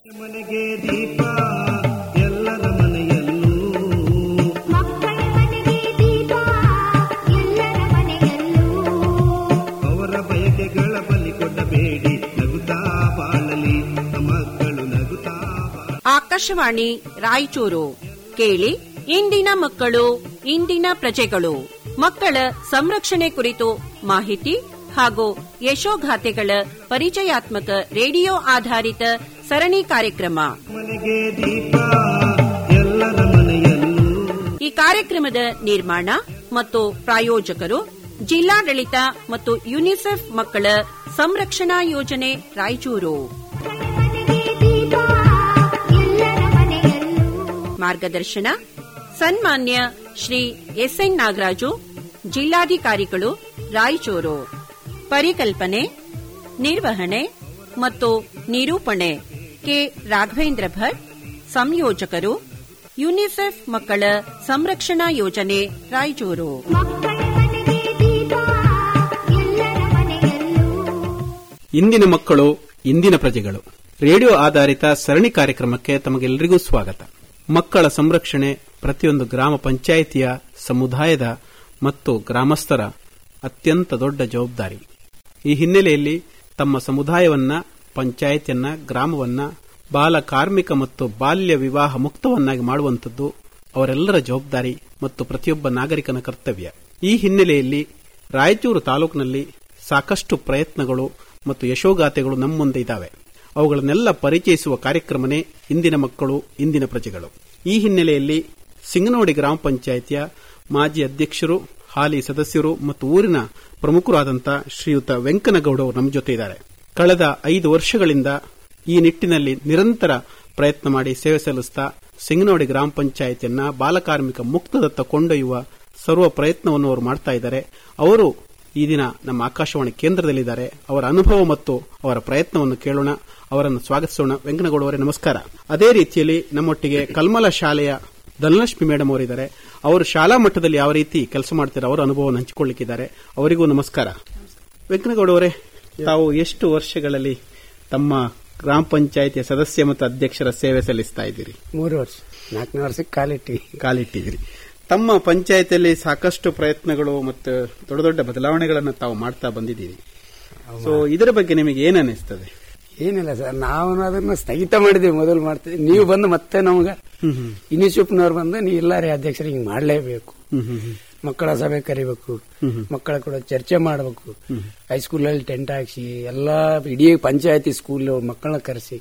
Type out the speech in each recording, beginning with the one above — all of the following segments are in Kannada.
ಮನೆಗೆ ದೀಪ ಎಲ್ಲರ ಮನೆಯಲ್ಲೂ ಮಕ್ಕಳ ಮನೆಗೆ ದೀಪ ಎಲ್ಲರ ಮನೆಯಲ್ಲೂ ಅವರ ಬಯಕೆಗಳ ಬಲಿ ಕೊಡಬೇಡಿ ನಗುತ್ತಾ ಬಾಳಲಿ ಮಕ್ಕಳು ನಗುತ್ತಾ ಬಾಳಲಿ. ಆಕಾಶವಾಣಿ ರಾಯಚೂರು ಕೇಳಿ ಇಂದಿನ ಮಕ್ಕಳು ಇಂದಿನ ಪ್ರಜೆಗಳು ಮಕ್ಕಳ ಸಂರಕ್ಷಣೆ ಕುರಿತು ಮಾಹಿತಿ ಹಾಗೂ ಯಶೋಗಾಥೆಗಳ ಪರಿಚಯಾತ್ಮಕ ರೇಡಿಯೋ ಆಧಾರಿತ ಸರಣಿ ಕಾರ್ಯಕ್ರಮ ಮನೆಗೆ ದೀಪ ಎಲ್ಲರ ಮನೆಯಲ್ಲೂ ಈ ಕಾರ್ಯಕ್ರಮದ ನಿರ್ಮಾಣ ಮತ್ತು ಪ್ರಾಯೋಜಕರು ಜಿಲ್ಲಾಡಳಿತ ಮತ್ತು ಯುನಿಸೆಫ್ ಮಕ್ಕಳ ಸಂರಕ್ಷಣಾ ಯೋಜನೆ ರಾಯಚೂರು ಮನೆಗೆ ದೀಪ ಎಲ್ಲರ ಮನೆಯಲ್ಲೂ ಮಾರ್ಗದರ್ಶನ ಸನ್ಮಾನ್ಯ ಶ್ರೀ ಎಸ್ಎನ್ ನಾಗರಾಜು ಜಿಲ್ಲಾಧಿಕಾರಿಗಳು ರಾಯಚೂರು ಪರಿಕಲ್ಪನೆ ನಿರ್ವಹಣೆ ಮತ್ತು ನಿರೂಪಣೆ ಕೆ ರಾಘವೇಂದ್ರ ಭಟ್ ಸಂಯೋಜಕರು ಯುನಿಸೆಫ್ ಮಕ್ಕಳ ಸಂರಕ್ಷಣಾ ಯೋಜನೆ ರಾಯಚೂರು ಮಕ್ಕಳ ಮನೆಗೆ ದೀಪ ಎಲ್ಲರ ಮನೆಯಲ್ಲೂ ಇಂದಿನ ಮಕ್ಕಳು ಇಂದಿನ ಪ್ರಜೆಗಳು ರೇಡಿಯೋ ಆಧಾರಿತ ಸರಣಿ ಕಾರ್ಯಕ್ರಮಕ್ಕೆ ತಮಗೆಲ್ಲರಿಗೂ ಸ್ವಾಗತ ಮಕ್ಕಳ ಸಂರಕ್ಷಣೆ ಪ್ರತಿಯೊಂದು ಗ್ರಾಮ ಪಂಚಾಯಿತಿಯ ಸಮುದಾಯದ ಮತ್ತು ಗ್ರಾಮಸ್ಥರ ಅತ್ಯಂತ ದೊಡ್ಡ ಜವಾಬ್ದಾರಿ ಈ ಹಿನ್ನೆಲೆಯಲ್ಲಿ ತಮ್ಮ ಸಮುದಾಯವನ್ನ ಪಂಚಾಯತಿಯನ್ನ ಗ್ರಾಮವನ್ನ ಬಾಲ ಕಾರ್ಮಿಕ ಮತ್ತು ಬಾಲ್ಯ ವಿವಾಹ ಮುಕ್ತವನ್ನಾಗಿ ಮಾಡುವಂಥದ್ದು ಅವರೆಲ್ಲರ ಜವಾಬ್ದಾರಿ ಮತ್ತು ಪ್ರತಿಯೊಬ್ಬ ನಾಗರಿಕನ ಕರ್ತವ್ಯ ಈ ಹಿನ್ನೆಲೆಯಲ್ಲಿ ರಾಯಚೂರು ತಾಲೂಕಿನಲ್ಲಿ ಸಾಕಷ್ಟು ಪ್ರಯತ್ನಗಳು ಮತ್ತು ಯಶೋಗಾಥೆಗಳು ನಮ್ಮ ಮುಂದೆ ಇದ್ದಾವೆ ಅವುಗಳನ್ನೆಲ್ಲ ಪರಿಚಯಿಸುವ ಕಾರ್ಯಕ್ರಮನೇ ಇಂದಿನ ಮಕ್ಕಳು ಇಂದಿನ ಪ್ರಜೆಗಳು ಈ ಹಿನ್ನೆಲೆಯಲ್ಲಿ ಸಿಂಗನೋಡಿ ಗ್ರಾಮ ಪಂಚಾಯಿತಿಯ ಮಾಜಿ ಅಧ್ಯಕ್ಷರು ಹಾಲಿ ಸದಸ್ಯರು ಮತ್ತು ಊರಿನ ಪ್ರಮುಖರು ಆದಂಥ ಶ್ರೀಯುತ ವೆಂಕನಗೌಡ ಅವರು ನಮ್ಮ ಜೊತೆ ಇದ್ದಾರೆ ಕಳೆದ ಐದು ವರ್ಷಗಳಿಂದ ಈ ನಿಟ್ಟಿನಲ್ಲಿ ನಿರಂತರ ಪ್ರಯತ್ನ ಮಾಡಿ ಸೇವೆ ಸಲ್ಲಿಸ್ತಾ ಸಿಂಗನೋಡಿ ಗ್ರಾಮ ಪಂಚಾಯಿತಿಯನ್ನ ಬಾಲಕಾರ್ಮಿಕ ಮುಕ್ತದತ್ತ ಕೊಂಡೊಯ್ಯುವ ಸರ್ವ ಪ್ರಯತ್ನವನ್ನು ಅವರು ಮಾಡ್ತಾ ಇದ್ದಾರೆ ಅವರು ಈ ದಿನ ನಮ್ಮ ಆಕಾಶವಾಣಿ ಕೇಂದ್ರದಲ್ಲಿದ್ದಾರೆ ಅವರ ಅನುಭವ ಮತ್ತು ಅವರ ಪ್ರಯತ್ನವನ್ನು ಕೇಳೋಣ ಅವರನ್ನು ಸ್ವಾಗತಿಸೋಣ ವೆಂಕನಗೌಡ ಅವರೇ ನಮಸ್ಕಾರ ಅದೇ ರೀತಿಯಲ್ಲಿ ನಮ್ಮೊಟ್ಟಿಗೆ ಕಲ್ಮಲ ಶಾಲೆಯ ಧನಲಕ್ಷ್ಮಿ ಮೇಡಮ್ ಅವರಿದ್ದಾರೆ ಅವರು ಶಾಲಾ ಮಟ್ಟದಲ್ಲಿ ಯಾವ ರೀತಿ ಕೆಲಸ ಮಾಡ್ತಾರೆ ಅವರ ಅನುಭವವನ್ನು ಹಂಚಿಕೊಳ್ಳಿಕ್ಕಿದ್ದಾರೆ ಅವರಿಗೂ ನಮಸ್ಕಾರ ವೆಂಕನಗೌಡ ಅವರೇ ತಾವು ಎಷ್ಟು ವರ್ಷಗಳಲ್ಲಿ ತಮ್ಮ ಗ್ರಾಮ ಪಂಚಾಯಿತಿಯ ಸದಸ್ಯ ಮತ್ತು ಅಧ್ಯಕ್ಷರ ಸೇವೆ ಸಲ್ಲಿಸ್ತಾ ಇದ್ದೀರಿ ಮೂರು ವರ್ಷ ನಾಲ್ಕನೇ ವರ್ಷಕ್ಕೆ ಕಾಲಿಟ್ಟಿ ಕಾಲಿಟ್ಟಿದ್ದೀರಿ ತಮ್ಮ ಪಂಚಾಯತಿಯಲ್ಲಿ ಸಾಕಷ್ಟು ಪ್ರಯತ್ನಗಳು ಮತ್ತು ದೊಡ್ಡ ದೊಡ್ಡ ಬದಲಾವಣೆಗಳನ್ನು ತಾವು ಮಾಡ್ತಾ ಬಂದಿದ್ದೀರಿ ಸೊ ಇದರ ಬಗ್ಗೆ ನಿಮಗೆ ಏನ್ ಅನಿಸ್ತದೆ ಏನಿಲ್ಲ ಸರ್ ನಾವು ಅದನ್ನ ಸ್ಥಗಿತ ಮಾಡಿದ್ವಿ ಮೊದಲು ಮಾಡ್ತೀವಿ ನೀವು ಬಂದು ಮತ್ತೆ ನಮ್ಗ ಇನಿಷಿಯೇಟಿವ್ನವ್ರು ಬಂದು ನೀವು ಇಲ್ಲಾರಿ ಅಧ್ಯಕ್ಷರು ಹಿಂಗ್ ಮಾಡ್ಲೇಬೇಕು ಮಕ್ಕಳ ಸಭೆ ಕರಿಬೇಕು ಮಕ್ಕಳ ಕೂಡ ಚರ್ಚೆ ಮಾಡಬೇಕು ಹೈಸ್ಕೂಲಲ್ಲಿ ಟೆಂಟ್ ಹಾಕ್ಸಿ ಎಲ್ಲಾ ಇಡೀ ಪಂಚಾಯತಿ ಸ್ಕೂಲ್ ಮಕ್ಕಳನ್ನ ಕರೆಸಿ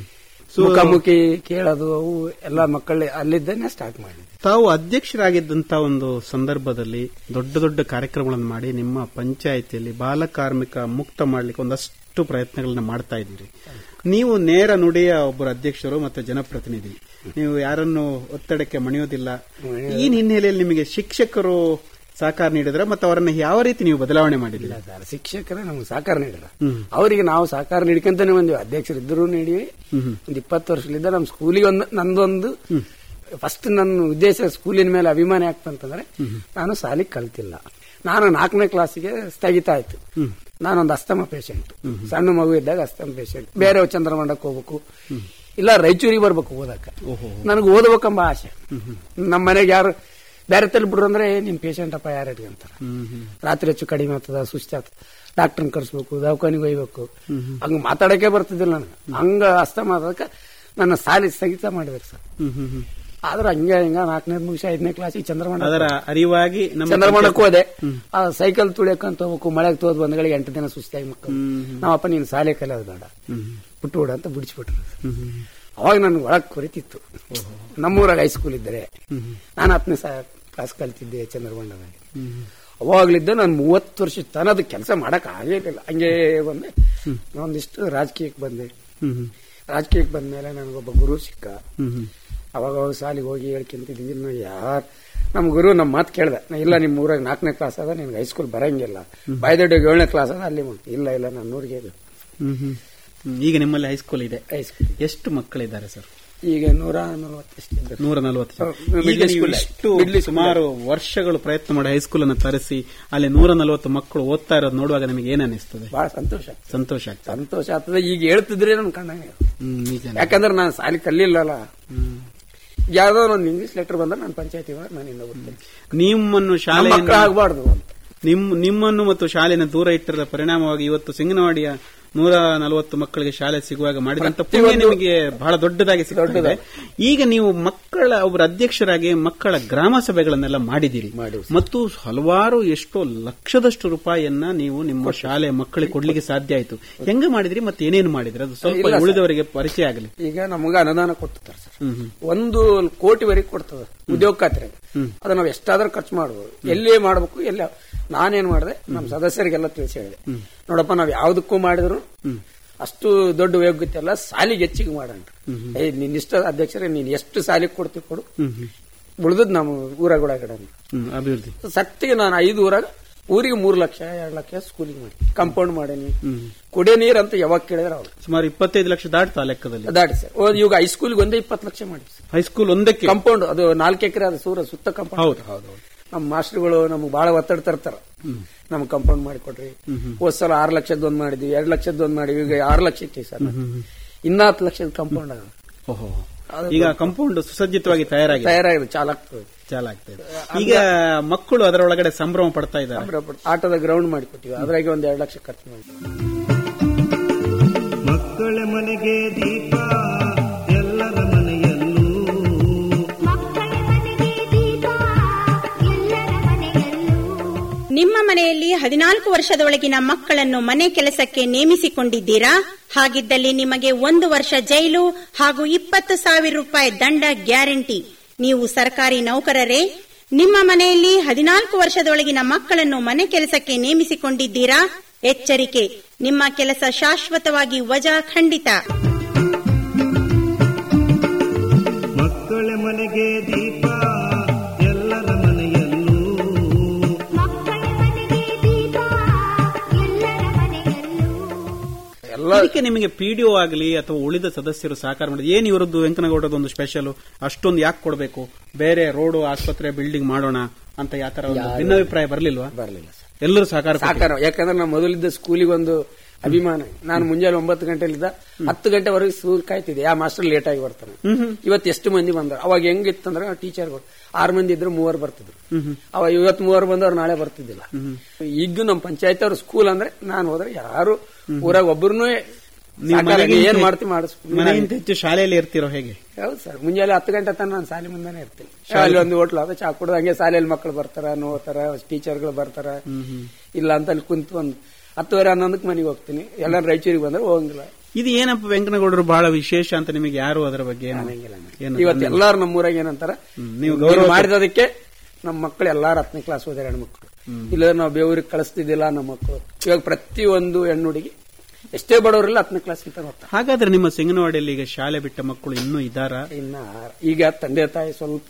ಮುಖಾಮುಖಿ ಕೇಳೋದು ಅವು ಎಲ್ಲ ಮಕ್ಕಳ ಅಲ್ಲಿದ್ದಾನೆ ಸ್ಟಾರ್ಟ್ ಮಾಡಿದ್ವಿ ತಾವು ಅಧ್ಯಕ್ಷರಾಗಿದ್ದಂತ ಒಂದು ಸಂದರ್ಭದಲ್ಲಿ ದೊಡ್ಡ ದೊಡ್ಡ ಕಾರ್ಯಕ್ರಮಗಳನ್ನು ಮಾಡಿ ನಿಮ್ಮ ಪಂಚಾಯತಿಯಲ್ಲಿ ಬಾಲಕಾರ್ಮಿಕ ಮುಕ್ತ ಮಾಡಲಿಕ್ಕೆ ಒಂದಷ್ಟು ಪ್ರಯತ್ನಗಳನ್ನ ಮಾಡ್ತಾ ಇದ್ದೀರಿ ನೀವು ನೇರ ನುಡಿಯ ಒಬ್ಬರು ಅಧ್ಯಕ್ಷರು ಮತ್ತು ಜನಪ್ರತಿನಿಧಿ ನೀವು ಯಾರನ್ನು ಒತ್ತಡಕ್ಕೆ ಮಣಿಯೋದಿಲ್ಲ ಈ ಹಿನ್ನೆಲೆಯಲ್ಲಿ ನಿಮಗೆ ಶಿಕ್ಷಕರು ಸಹಕಾರ ನೀಡಿದ್ರ ಮತ್ತು ಅವರನ್ನ ಯಾವ ರೀತಿ ನೀವು ಬದಲಾವಣೆ ಮಾಡಿದಿಲ್ಲ ಸರ್ ಶಿಕ್ಷಕರೇ ನಮ್ಗೆ ಸಹಕಾರ ನೀಡಿರ ಅವರಿಗೆ ನಾವು ಸಹಕಾರ ನೀಡ್ಕೊಂತಾನೆ ಬಂದ್ವಿ ಅಧ್ಯಕ್ಷರು ಇದ್ರು ನೀಡಿವಿ ಒಂದು ಇಪ್ಪತ್ತು ವರ್ಷದಿಂದ ನಮ್ಮ ಸ್ಕೂಲಿಗೆ ಒಂದು ನಂದೊಂದು ಫಸ್ಟ್ ನನ್ನ ಉದ್ದೇಶ ಸ್ಕೂಲಿನ ಮೇಲೆ ಅಭಿಮಾನ ಯಾಕಂತಂದ್ರೆ ನಾನು ಸಾಲಿಗೆ ಕಲ್ತಿಲ್ಲ ನಾನು ನಾಲ್ಕನೇ ಕ್ಲಾಸಿಗೆ ಸ್ಥಗಿತ ಆಯ್ತು ನಾನೊಂದು ಅಸ್ತಮ ಪೇಷಂಟ್ ಸಣ್ಣ ಮಗು ಇದ್ದಾಗ ಅಸ್ತಮ ಪೇಷಂಟ್ ಬೇರೆ ಚಂದ್ರಮಂಡಕ್ಕೆ ಹೋಗ್ಬೇಕು ಇಲ್ಲ ರಾಯಚೂರಿಗೆ ಬರ್ಬೇಕು ಓದಕ್ಕೆ ನನಗೆ ಓದಬೇಕೆಂಬ ಆಸೆ ನಮ್ಮ ಮನೆಗೆ ಯಾರು ಬೇರೆ ತಲೆ ಬಿಡ್ರು ಅಂದ್ರೆ "ಏ, ನಿಮ್ ಪೇಷಂಟ್ ಅಪ್ಪ ಯಾರು ಇಟ್ಕೊಂತಾರ ರಾತ್ರಿ ಹೆಚ್ಚು ಕಡಿಮೆ ಆಗ್ತದ ಸುಸ್ತಾಗ್ತದ ಡಾಕ್ಟರ್ನ ಕರ್ಸ್ಬೇಕು ದವಾಖಾನಿಗೆ ಒಯ್ಬೇಕು ಹಂಗ ಮಾತಾಡಕ್ಕೆ ಬರ್ತಿದ್ದಿಲ್ಲ ನನಗೆ ಹಂಗ ಅಸ್ತಮ ಆದಕ್ಕೆ ನನ್ನ ಸಾಲಿ ಸ್ಥಗಿತ ಮಾಡಿದ್ರು ಸರ್ ಆದ್ರೆ ಹಂಗೆ ಹಿಂಗ ನಾಲ್ಕನೇ ಮುಗಿಸಿ ಐದನೇ ಕ್ಲಾಸಿಗೆ ಚಂದ್ರಮಂಡ ಅದರ ಅರಿವಾಗಿ ನಮ್ಮ ಚಂದ್ರಮಂಡಕ್ಕೆ ಹೋದೆ ಆ ಸೈಕಲ್ ತುಳಿಯಕ್ಕಂತ ಹೋಗ್ಬೇಕು ಮಳೆಗೆ ತೋದ್ ಬಂದಗಳಿಗೆ ಎಂಟು ದಿನ ಸುಸ್ತಾಗಿ ಮಕ್ಕಳು ನಾವಪ್ಪ ನೀನು ಶಾಲೆ ಕಲಿಯೋದು ಬೇಡ ಬಿಟ್ಟು ಬಿಡು ಅಂತ ಬಿಡಿಸ್ಬಿಟ್ರು ಅವಾಗ ನನ್ಗೆ ಒಳಗ್ ಕೊರಿತಿತ್ತು ನಮ್ಮೂರಾಗ ಹೈಸ್ಕೂಲ್ ಇದ್ದರೆ ನಾನು ಹತ್ತನೇ ಕ್ಲಾಸ್ ಕಲ್ತಿದ್ದೆ ಚಂದ್ರಮಂಡದಾಗ ಅವಾಗ್ಲಿದ್ದ ನಾನು ಮೂವತ್ತು ವರ್ಷ ತನದ ಕೆಲಸ ಮಾಡಕ್ ಆಗಿರ್ಲಿಲ್ಲ ಹಂಗೆ ಬಂದೆ ಒಂದಿಷ್ಟು ರಾಜಕೀಯಕ್ಕೆ ಬಂದೆ ರಾಜಕೀಯಕ್ಕೆ ಬಂದ್ಮೇಲೆ ನನಗೊಬ್ಬ ಗುರು ಸಿಕ್ಕ ಅವಾಗ ಅವಾಗ ಶಾಲಿಗೆ ಹೋಗಿ ಹೇಳ್ಕೊಂತಿದ್ವಿ ಇನ್ನು ಯಾರ್ ನಮ್ ಗುರು ನಮ್ಮ ಮಾತು ಕೇಳ್ದೆ ನಾ ಇಲ್ಲ ನಿಮ್ ಊರಾಗ ನಾಲ್ಕನೇ ಕ್ಲಾಸ್ ಅದ ನಿನ್ಗೆ ಹೈಸ್ಕೂಲ್ ಬರಂಗಿಲ್ಲ ಬಾಯ್ದೊಡ್ಡಿಗೆ ಏಳನೇ ಕ್ಲಾಸ್ ಅದ ಅಲ್ಲಿ ಬಂತು ಇಲ್ಲ ಇಲ್ಲ ನಾನು ಊರಿಗೆ ಹ್ಮ್, ಹ್ಮ್. ಹ್ಮ್, ಈಗ ನಿಮ್ಮಲ್ಲಿ ಹೈಸ್ಕೂಲ್ ಇದೆ ಹೈಸ್ಕೂಲ್ ಎಷ್ಟು ಮಕ್ಕಳಿದ್ದಾರೆ ಸರ್ ಈಗ ನೂರ ನಲವತ್ತಷ್ಟಿದ್ದಾರೆ ನೂರ ನಲವತ್ತು ಜನ. ಹೌದು, ಈಗ middle ನೀವು school ಇಷ್ಟು middle school ಸುಮಾರು ವರ್ಷಗಳು ಪ್ರಯತ್ನ ಮಾಡಿ ಹೈಸ್ಕೂಲ್ ಅನ್ನು ತರಿಸಿ ಅಲ್ಲಿ ನೂರ ನಲವತ್ತು ಮಕ್ಕಳು ಓದ್ತಾ ಇರೋದು ನೋಡುವಾಗ ನಿಮಗೆ ಏನ್ ಅನಿಸ್ತದೆ ಬಹಳ ಸಂತೋಷ ಆಗ್ತದೆ. ಸಂತೋಷ ಆಗ್ತದೆ ಸಂತೋಷ ಆಗ್ತದೆ ಈಗ ಹೇಳ್ತಿದ್ರೆ ನನ್ ಕಣ್ಣಂಗೆ ಹ್ಮ್, ನಿಜ ಯಾಕಂದ್ರೆ ನಾನು ಸಾಲಿ ಕಲಿಲ್ಲಲ್ಲ ಹ್ಮ್. ಯಾವ್ದೋ ಒಂದು ಇಂಗ್ಲಿಷ್ ಲೆಟರ್ ಬಂದ್ರೆ ನಾನು ಪಂಚಾಯತಿ ನಾನು ಇನ್ನ ಓದ್ತೀನಿ ನಿಮ್ಮನ್ನು ನಮ್ಮ ಶಾಲೆಯನ್ನು ಮಕ್ಕಳು ಆಗ್ಬಾರ್ದು ಅಂತ ನಿಮ್ ನಿಮ್ಮನ್ನು ಮತ್ತು ಶಾಲೆಯನ್ನು ದೂರ ಇಟ್ಟಿರದ ಪರಿಣಾಮವಾಗಿ ಇವತ್ತು ಸಿಂಗನವಾಡಿಯ ನೂರ ನಲವತ್ತು ಮಕ್ಕಳಿಗೆ ಶಾಲೆ ಸಿಗುವಾಗ ಮಾಡಿದಂತ ಪುಣ್ಯ ನಿಮಗೆ ಬಹಳ ದೊಡ್ಡದಾಗಿ ಸಿಗ್ತದೆ ಈಗ ನೀವು ಮಕ್ಕಳ ಒಬ್ಬರ ಅಧ್ಯಕ್ಷರಾಗಿ ಮಕ್ಕಳ ಗ್ರಾಮ ಸಭೆಗಳನ್ನೆಲ್ಲ ಮಾಡಿದಿರಿ ಮಾಡಿವಿ ಮತ್ತು ಹಲವಾರು ಎಷ್ಟೋ ಲಕ್ಷದಷ್ಟು ರೂಪಾಯಿಯನ್ನ ನೀವು ನಿಮ್ಮ ಶಾಲೆ ಮಕ್ಕಳಿಗೆ ಕೊಡ್ಲಿಕ್ಕೆ ಸಾಧ್ಯ ಆಯ್ತು ಹೆಂಗ ಮಾಡಿದ್ರಿ ಮತ್ತೆ ಏನೇನು ಮಾಡಿದ್ರಿ ಅದು ಸ್ವಲ್ಪ ಇಲ್ಲ ಸರ್. ಉಳಿದವರಿಗೆ ಪರಿಚಯ ಆಗಲಿ ಈಗ ನಮ್ಗೆ ಅನುದಾನ ಕೊಡ್ತಾರೆ ಸರ್ ಹ್ಮ್ ಹ್ಮ್ ಒಂದು ಕೋಟಿವರೆಗೆ ಕೊಡ್ತದೆ ಉದ್ಯೋಗ ಖಾತ್ರಿ ಅದು ನಾವು ಎಷ್ಟಾದ್ರೂ ಖರ್ಚು ಮಾಡಬಹುದು ಎಲ್ಲಿ ಮಾಡಬೇಕು ಎಲ್ಲ ನಾನೇನ್ ಮಾಡಿದೆ ನಮ್ಮ ಸದಸ್ಯರಿಗೆಲ್ಲ ತಿಳಿಸಿ ಹೇಳಿದೆ ನೋಡಪ್ಪ ನಾವ್ ಯಾವ್ದಕ್ಕೂ ಮಾಡಿದ್ರು ಅಷ್ಟು ದೊಡ್ಡ ಯೋಗ್ಯತೆ ಅಲ್ಲ ಸಾಲಿಗೆ ಹೆಚ್ಚಿಗೆ ಮಾಡೋಣ ಏ ನಿನ್ ಇಷ್ಟ ಅಧ್ಯಕ್ಷರೇ ನೀನ್ ಎಷ್ಟು ಸಾಲಿಗೆ ಕೊಡ್ತೀವಿ ಕೊಡು ಹ್ಮ್ ಹ್ಮ್ ಉಳಿದದ್ ನಮ್ಮ ಊರಾಗ ಒಳಗಡೆ ಅಂತ. ಹ್ಮ್ ಅಭಿವೃದ್ಧಿ ಸತ್ತಿಗೆ ನಾನು ಐದು ಊರಾಗ ಊರಿಗೆ ಮೂರು ಲಕ್ಷ ಎರಡು ಲಕ್ಷ ಸ್ಕೂಲಿಗೆ ಮಾಡಿ ಕಾಂಪೌಂಡ್ ಮಾಡೀನಿ ಕುಡಿಯೋ ನೀರ್ ಅಂತ ಯಾವಾಗ ಕೇಳಿದ್ರೆ ಅವ್ರು ಸುಮಾರು ಇಪ್ಪತ್ತೈದು ಲಕ್ಷ ದಾಟ್ತಾ ಲೆಕ್ಕದಲ್ಲಿ ದಾಟಿ ಸರ್ ಓ, ಇವಾಗ ಹೈಸ್ಕೂಲ್ಗೆ ಒಂದೇ ಇಪ್ಪತ್ತು ಲಕ್ಷ ಮಾಡಿ ಸರ್ ಹೈಸ್ಕೂಲ್ ಒಂದಕ್ಕೆ ಕಾಂಪೌಂಡ್ ಅದು ನಾಲ್ಕು ಎಕರೆ ಅದು ಸೂರ ಸುತ್ತ ಕಾಂಪೌಂಡ್ ಹೌದು ಹೌದು ನಮ್ಮ ಮಾಸ್ಟರ್ಗಳು ನಮ್ಗೆ ಬಹಳ ಒತ್ತಡ ತರ್ತಾರ ನಮ್ಗೆ ಕಾಂಪೌಂಡ್ ಮಾಡಿ ಕೊಡ್ರಿ ಹೋದ್ ಸಲ ಆರು ಲಕ್ಷದ ಒಂದ್ ಮಾಡಿದ್ವಿ ಎರಡು ಲಕ್ಷದ ಒಂದ್ ಮಾಡಿದ್ವಿ ಈಗ ಆರು ಲಕ್ಷ ಇಟ್ಟಿವಿ ಸರ್ ಇನ್ನ ಹತ್ತು ಲಕ್ಷದ ಕಾಂಪೌಂಡ್ ಆಗ ಓಹೋ ಈಗ ಕಾಂಪೌಂಡ್ ಸುಸಜ್ಜಿತವಾಗಿ ತಯಾರಾಗಿದೆ ತಯಾರಾಗಿದೆ ಚಾಲಾಗ್ತದೆ ಚಾಲಾಗ್ತಾ ಇದೆ ಈಗ ಮಕ್ಕಳು ಅದರೊಳಗಡೆ ಸಂಭ್ರಮ ಪಡ್ತಾ ಇದ್ದಾರೆ ಆಟದ ಗ್ರೌಂಡ್ ಮಾಡಿ ಕೊಟ್ಟಿವಿ ಅದ್ರಾಗೆ ಒಂದ್ ಎರಡು ಲಕ್ಷ ಖರ್ಚು ಮಾಡಿ ಮಕ್ಕಳ ಮನೆಗೆ ದೀಪ ಎಲ್ಲರ ಮನೆಯಲ್ಲೂ ಮಕ್ಕಳ ಮನೆಗೆ ದೀಪ ಎಲ್ಲರ ಮನೆಯಲ್ಲೂ ನಿಮ್ಮ ಮನೆಯಲ್ಲಿ ಹದಿನಾಲ್ಕು ವರ್ಷದೊಳಗಿನ ಮಕ್ಕಳನ್ನು ಮನೆ ಕೆಲಸಕ್ಕೆ ನೇಮಿಸಿಕೊಂಡಿದ್ದೀರಾ ಹಾಗಿದ್ದಲ್ಲಿ ನಿಮಗೆ ಒಂದು ವರ್ಷ ಜೈಲು ಹಾಗೂ ಇಪ್ಪತ್ತು ಸಾವಿರ ರೂಪಾಯಿ ದಂಡ ಗ್ಯಾರಂಟಿ ನೀವು ಸರ್ಕಾರಿ ನೌಕರರೇ ನಿಮ್ಮ ಮನೆಯಲ್ಲಿ ಹದಿನಾಲ್ಕು ವರ್ಷದೊಳಗಿನ ಮಕ್ಕಳನ್ನು ಮನೆ ಕೆಲಸಕ್ಕೆ ನೇಮಿಸಿಕೊಂಡಿದ್ದೀರಾ ಎಚ್ಚರಿಕೆ ನಿಮ್ಮ ಕೆಲಸ ಶಾಶ್ವತವಾಗಿ ವಜಾ ಖಂಡಿತ ಮಕ್ಕಳ ಮನೆಗೆ ದೀಪ ಎಲ್ಲರ ಮನೆಯಲ್ಲೂ ಮಕ್ಕಳ ಮನೆಗೆ ದೀಪ ಎಲ್ಲರ ಮನೆಯಲ್ಲೂ ಎಲ್ಲ ಅದಕ್ಕೆ ನಿಮಗೆ ಪಿಡಿಒ ಆಗಲಿ ಅಥವಾ ಉಳಿದ ಸದಸ್ಯರು ಸಹಕಾರ ಮಾಡಿದ್ರು ಏನ್ ಇವರದ್ದು ವೆಂಕನಗೌಡರದ್ದು ಒಂದು ಸ್ಪೆಷಲ್ ಅಷ್ಟೊಂದು ಯಾಕೆ ಕೊಡಬೇಕು ಬೇರೆ ರೋಡು ಆಸ್ಪತ್ರೆ ಬಿಲ್ಡಿಂಗ್ ಮಾಡೋಣ ಅಂತ ಯಾತರ ಒಂದು ಭಿನ್ನಾಭಿಪ್ರಾಯ ಬರ್ಲಿಲ್ವಾ ಬರಲಿಲ್ಲ ಸರ್ ಎಲ್ಲರೂ ಸಹಕಾರ ಕೊಟ್ಟಿದ್ರು. ಸಾಕಾರ ಯಾಕಂದ್ರೆ ನಾನು ಮೊದಲಿದ್ದ ಸ್ಕೂಲಿಗೆ ಒಂದು ಅಭಿಮಾನ ನಾನು ಮುಂಜಾನೆ ಒಂಬತ್ತು ಗಂಟೆಲಿದ್ದ ಹತ್ತು ಗಂಟೆವರೆಗೆ ಸ್ಕೂಲ್ ಕಾಯ್ತಿದ್ದೆ ಆ ಮಾಸ್ಟರ್ ಲೇಟ್ ಆಗಿ ಬರ್ತಾನೆ ಇವತ್ತು ಎಷ್ಟು ಮಂದಿ ಬಂದ್ರು ಅವಾಗ ಹೆಂಗಿತ್ತಂದ್ರೆ ಟೀಚರ್ಗಳು ಆರು ಮಂದಿ ಇದ್ರು ಮೂವರು ಬರ್ತಿದ್ರು ಅವಾಗ ಇವತ್ತು ಮೂವರು ಬಂದವ್ರು ನಾಳೆ ಬರ್ತಿದ್ದಿಲ್ಲ ಈಗ ನಮ್ಮ ಪಂಚಾಯತ್ ಅವ್ರ ಸ್ಕೂಲ್ ಅಂದ್ರೆ ನಾನು ಹೋದ್ರೆ ಯಾರು ಊರಾಗ ಒಬ್ಬರನ್ನೂ ನೀವು ಮನೆಗಿಂತ- ಏನ್ ಮಾಡ್ತಿ ಮಾಡಿಸ್ ಮನೆಗಿಂತ ಹೆಚ್ಚು ಶಾಲೆಯಲ್ಲಿ ಇರ್ತಿರೋ ಹೇಗೆ ಹೌದು ಸರ್ ಮುಂಜಾನೆ ಹತ್ತು ಗಂಟೆ ತನಕ ನಾನು ಶಾಲೆ ಮುಂದೆನೆ ಇರ್ತೀನಿ ಅಲ್ಲಿ ಒಂದು ಹೋಟ್ಲು ಅದ ಚಾ ಕುಡ್ದು ಹಂಗೆ ಶಾಲೆಯಲ್ಲಿ ಮಕ್ಕಳು ಬರ್ತಾರ ನೋಡ್ತಾರ ಟೀಚರ್ಗಳು ಬರ್ತಾರ ಇಲ್ಲ ಅಂತ ಅಲ್ಲಿ ಕುಂತು ಒಂದು ಹತ್ತುವರೆ ಹನ್ನೊಂದಕ್ಕೆ ಮನೆಗೆ ಹೋಗ್ತೀನಿ ಎಲ್ಲ ರಾಯಚೂರಿಗೆ ಬಂದ್ರೆ ಹೋಗಂಗಿಲ್ಲ ಇದು ಏನಪ್ಪ ವೆಂಕನಗೌಡರು ಬಹಳ ವಿಶೇಷ ಅಂತ ನಿಮಗೆ ಯಾರು ಅದರ ಬಗ್ಗೆ ಏನು- ಹಂಗಿಲ್ಲ ಏನು ಇವತ್ತು ಎಲ್ಲಾರು ನಮ್ಮೂರಾಗ ಏನಂತಾರ ನೀವು ಗೌರವ ಮಾಡಿದದಕ್ಕೆ ನಮ್ಮ ಮಕ್ಕಳು ಎಲ್ಲಾರು ಹತ್ತನೇ ಕ್ಲಾಸ್ ಓದಾರ ಹೆಣ್ಮಕ್ಳು ಇಲ್ಲದ್ರೆ ನಾವು ಬೇವೂರಿಗೆ ಕಳಿಸ್ತಿದ್ದಿಲ್ಲ ನಮ್ಮ ಮಕ್ಕಳು ಇವಾಗ ಪ್ರತಿ ಒಂದು ಹೆಣ್ಣು ಹುಡುಗಿ ಎಷ್ಟೇ ಬಡವರಿಲ್ಲ ಹತ್ತನೇ ಕ್ಲಾಸ್ ಅಂತ ಓದ್ತಾರೆ ಹಾಗಾದ್ರೆ ನಿಮ್ಮ ಸಿಂಗನವಾಡಿಯಲ್ಲಿ ಈಗ ಶಾಲೆ ಬಿಟ್ಟ ಮಕ್ಕಳು ಇನ್ನೂ ಇದ್ದಾರಾ ಇನ್ನ ಈಗ ತಂದೆ ತಾಯಿ ಸ್ವಲ್ಪ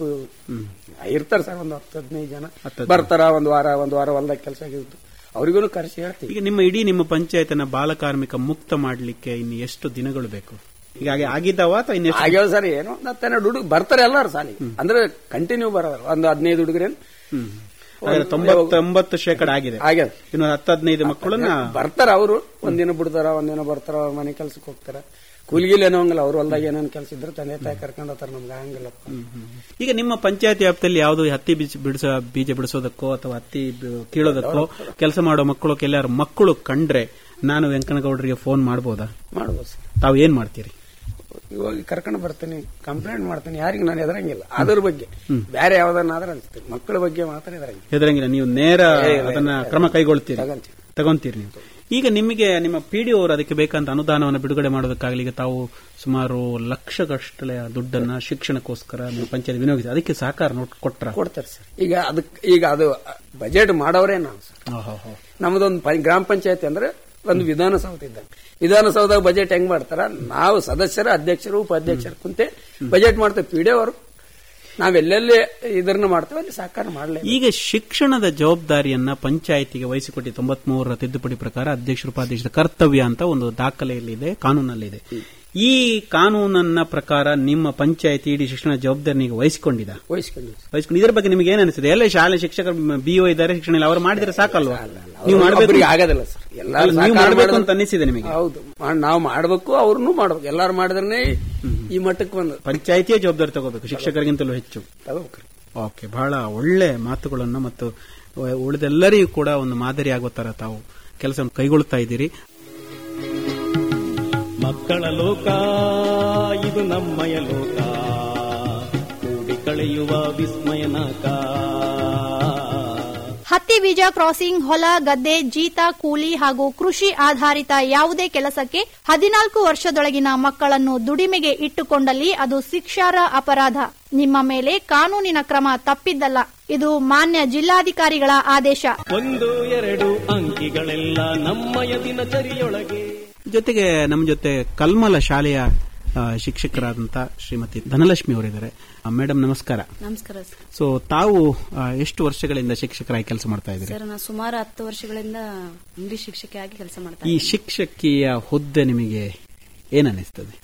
ಇರ್ತಾರ ಸರ್ ಒಂದು ಹತ್ತು ಹದಿನೈದು ಜನ ಹತ್ತು ಬರ್ತಾರ ಒಂದು ವಾರ ಒಂದು ವಾರ ಹೊಲ್ದಾಗ ಕೆಲಸ ಆಗಿರುತ್ತೆ ಅವ್ರಿಗೂ ಕರೆಸಿ ಹೇಳ್ತೀವಿ ಈಗ ನಿಮ್ಮ ಇಡೀ ನಿಮ್ಮ ಪಂಚಾಯತನ ಬಾಲಕಾರ್ಮಿಕ ಮುಕ್ತ ಮಾಡಲಿಕ್ಕೆ ಇನ್ನು ಎಷ್ಟು ದಿನಗಳು ಬೇಕು ಈಗ ಹಾಗೆ ಆಗಿದ್ದಾವ ಅಥವಾ ಇನ್ನೆಷ್ಟು ಆಗ್ಯಾವ ಸರ್ ಏನೋ ಒಂದು ಹತ್ತೆರಡು ಹುಡುಗ ಬರ್ತಾರೆ ಎಲ್ಲಾರು ಸಾಲಿ ಅಂದ್ರೆ ಕಂಟಿನ್ಯೂ ಬರೋರು ಒಂದು ಹದಿನೈದು ಹುಡುಗರೇನು ಹಾಗಾದ್ರೆ ತೊಂಬತ್ತೊಂಬತ್ತು ಶೇಕಡ ಆಗಿದೆ ಆಗ್ಯಾದ ಇನ್ನು ಹತ್ತು ಹದಿನೈದು ಮಕ್ಕಳನ್ನ ಬರ್ತಾರ ಅವರು ಒಂದಿನ ಬಿಡ್ತಾರ ಒಂದಿನ ಬರ್ತಾರ ಅವ್ರ ಮನೆ ಕೆಲ್ಸಕ್ಕೆ ಹೋಗ್ತಾರ ಕೂಲಿಗಿಲ್ಲ ಏನೋ ಹಂಗಲ್ಲ ಅವ್ರ ಹೊಲ್ದಾಗ ಏನೇನು ಕೆಲಸ ಇದ್ರೆ ತಂದೆ ತಾಯಿ ಕರ್ಕೊಂಡು ಹೋಗ್ತಾರ ನಮ್ಗೆ ಹಂಗಿಲ್ಲ ಈಗ ನಿಮ್ಮ ಪಂಚಾಯತಿ ವ್ಯಾಪ್ತಿಯಲ್ಲಿ ಯಾವುದು ಹತ್ತಿ ಬೀಜ ಬಿಡಿಸೋ ಬೀಜ ಬಿಡಿಸೋದಕ್ಕೋ ಅಥವಾ ಹತ್ತಿ ಬಿ- ಕೀಳೋದಕ್ಕೋ ಕೆಲಸ ಮಾಡೋ ಮಕ್ಕಳು ಕೆಲವರು ಮಕ್ಕಳು ಕಂಡ್ರೆ ನಾನು ವೆಂಕನಗೌಡರಿಗೆ ಫೋನ್ ಮಾಡಬಹುದಾ ಮಾಡ್ಬೋದು ಸರ್ ತಾವು ಏನ್ ಮಾಡ್ತೀರಿ ಇವಾಗ ಕರ್ಕೊಂಡು ಬರ್ತೀನಿ ಕಂಪ್ಲೇಂಟ್ ಮಾಡ್ತೀನಿ ಯಾರಿಗೆ ನಾನು ಎದರಂಗಿಲ್ಲ ಅದ್ರ ಬಗ್ಗೆ ಬೇರೆ ಯಾವ್ದನ್ನಾದ್ರೆ ಅನ್ಸ್ತೀನಿ ಮಕ್ಕಳ ಬಗ್ಗೆ ಮಾತ್ರ ಎದರಂಗಿಲ್ಲ ಹೆದರಂಗಿಲ್ಲ ನೀವು ನೇರ ಅದನ್ನ ಕ್ರಮ ಕೈಗೊಳ್ತೀರಿ ತಗೊಂತೀವಿ. ತಗೊಂತೀರಿ ನೀವು ಈಗ ನಿಮಗೆ ನಿಮ್ಮ ಪಿಡಿ ಅವರು ಅದಕ್ಕೆ ಬೇಕಂತ ಅನುದಾನವನ್ನು ಬಿಡುಗಡೆ ಮಾಡೋದಕ್ಕಾಗಲಿ ಈಗ ತಾವು ಸುಮಾರು ಲಕ್ಷಗಟ್ಟಲೆ ದುಡ್ಡನ್ನ ಶಿಕ್ಷಣಕ್ಕೋಸ್ಕರ ನೀವು ಪಂಚಾಯತ್ ವಿನಿಯೋಗಿಸಿ ಅದಕ್ಕೆ ಸಹಕಾರ ನೋಟ್ ಕೊಟ್ರ ಕೊಡ್ತಾರೆ ಸರ್ ಈಗ ಅದಕ್ಕೆ ಈಗ ಅದು ಬಜೆಟ್ ಮಾಡೋರೇ ನಾವು ಸರ್ ನಮ್ದೊಂದು ಪ- ಗ್ರಾಮ ಪಂಚಾಯತಿ ಅಂದ್ರೆ ಒಂದು ವಿಧಾನಸೌಧ ಇದ್ದಂಗೆ ವಿಧಾನಸೌಧ ಬಜೆಟ್ ಹೆಂಗ್ ಮಾಡ್ತಾರ ನಾವು ಸದಸ್ಯರ ಅಧ್ಯಕ್ಷರು ಉಪಾಧ್ಯಕ್ಷರು ಕುಂತೆ ಬಜೆಟ್ ಮಾಡ್ತೇವೆ ಪಿ ಡಿ ಅವರು ನಾವೆಲ್ಲೆಲ್ಲಿ ಇದನ್ನ ಮಾಡ್ತೇವೆ ಅಲ್ಲಿ ಸಹಕಾರ ಮಾಡಲೇ ಈಗ ಶಿಕ್ಷಣದ ಜವಾಬ್ದಾರಿಯನ್ನ ಪಂಚಾಯತಿಗೆ ವಹಿಸಿಕೊಟ್ಟಿ ತೊಂಬತ್ಮೂರರ ತಿದ್ದುಪಡಿ ಪ್ರಕಾರ ಅಧ್ಯಕ್ಷರು ಉಪಾಧ್ಯಕ್ಷರ ಕರ್ತವ್ಯ ಅಂತ ಒಂದು ದಾಖಲೆಯಲ್ಲಿದೆ ಕಾನೂನಲ್ಲಿದೆ ಈ ಕಾನೂನನ್ನ ಪ್ರಕಾರ ನಿಮ್ಮ ಪಂಚಾಯತಿ ಇಡೀ ಶಿಕ್ಷಣ ಜವಾಬ್ದಾರಿ ನೀವು ವಹಿಸಿಕೊಂಡಿದ ವಹಿಸ್ಕೊಂಡಿವಿ ವಹಿಸ್ಕೊಂಡು ಇದರ ಬಗ್ಗೆ ನಿಮಗೆ ಏನ್ ಅನಿಸ್ತದೆ ಎಲ್ಲ ಶಾಲೆ ಶಿಕ್ಷಕರು ಬಿಒ ಇದ್ದಾರೆ ಶಿಕ್ಷಣ ಇಲ್ಲ ಅವರು ಮಾಡಿದ್ರೆ ಸಾಕಲ್ವಾ ನೀವು ಅವ್ರು ಮಾಡಬೇಕು ಒಬ್ರಿಗೆ ಆಗೋದಿಲ್ಲ ಸರ್ ಎಲ್ಲ ಅಲ್ಲ, ನೀವು ಮಾಡ್ಬೇಕು ಅಂತ ಅನಿಸಿದೆ ನಿಮಗೆ ಹೌದು ಮಾ- ನಾವು ಮಾಡ್ಬೇಕು ಅವ್ರನ್ನೂ ಮಾಡ್ಬೇಕು ಎಲ್ಲಾರು ಮಾಡಿದ್ರೆ ಈ ಮಟ್ಟಕ್ಕೆ ಬಂದು ಪಂಚಾಯತಿಯೇ ಜವಾಬ್ದಾರಿ ತಗೋಬೇಕು ಶಿಕ್ಷಕರಿಗಿಂತಲೂ ಹೆಚ್ಚು ತಗೋಬೇಕ್ರಿ ಓಕೆ ಬಹಳ ಒಳ್ಳೆ ಮಾತುಗಳನ್ನು ಮತ್ತು ಉಳಿದೆಲ್ಲರಿಗೂ ಕೂಡ ಒಂದು ಮಾದರಿ ಆಗೋ ತರ ತಾವು ಕೆಲಸ ಕೈಗೊಳ್ತಾ ಇದ್ದೀರಿ ಮಕ್ಕಳ ಲೋಕ ಇದು ನಮ್ಮಯ ಲೋಕ ಕೂಡಿ ಕಳೆಯುವ ವಿಸ್ಮಯ ನಾಕ ಹತ್ತಿ ಬೀಜ ಕ್ರಾಸಿಂಗ್ ಹೊಲ ಗದ್ದೆ ಜೀತ ಕೂಲಿ ಹಾಗೂ ಕೃಷಿ ಆಧಾರಿತ ಯಾವುದೇ ಕೆಲಸಕ್ಕೆ ಹದಿನಾಲ್ಕು ವರ್ಷದೊಳಗಿನ ಮಕ್ಕಳನ್ನು ದುಡಿಮೆಗೆ ಇಟ್ಟುಕೊಂಡಲ್ಲಿ ಅದು ಶಿಕ್ಷಾರ್ಹ ಅಪರಾಧ ನಿಮ್ಮ ಮೇಲೆ ಕಾನೂನಿನ ಕ್ರಮ ತಪ್ಪಿದ್ದಲ್ಲ ಇದು ಮಾನ್ಯ ಜಿಲ್ಲಾಧಿಕಾರಿಗಳ ಆದೇಶ ಒಂದು ಎರಡು ಅಂಕಿಗಳೆಲ್ಲ ನಮ್ಮಯ ದಿನಚರಿಯೊಳಗೆ ಜೊತೆಗೆ ನಮ್ಮ ಜೊತೆ ಕಲ್ಮಲ ಶಾಲೆಯ ಆ, ಶಿಕ್ಷಕರಾದಂತ ಶ್ರೀಮತಿ ಧನಲಕ್ಷ್ಮಿ ಅವರಿದ್ದಾರೆ ಮೇಡಮ್ ನಮಸ್ಕಾರ ನಮಸ್ಕಾರ ಸರ್ ಸೊ ತಾವು ಆ, ಎಷ್ಟು ವರ್ಷಗಳಿಂದ ಶಿಕ್ಷಕರಾಗಿ ಕೆಲಸ ಮಾಡ್ತಾ ಇದ್ದೀರಿ ಸರ್ ನಾನು ಸುಮಾರು ಹತ್ತು ವರ್ಷಗಳಿಂದ ಇಂಗ್ಲಿಷ್ ಶಿಕ್ಷಕಿಯಾಗಿ ಕೆಲಸ ಮಾಡ್ತಾ ಈ ಇದ್ದೀನಿ ಶಿಕ್ಷಕಿಯ ಹುದ್ದೆ ನಿಮಗೆ ಏನನ್ನಿಸ್ತದೆ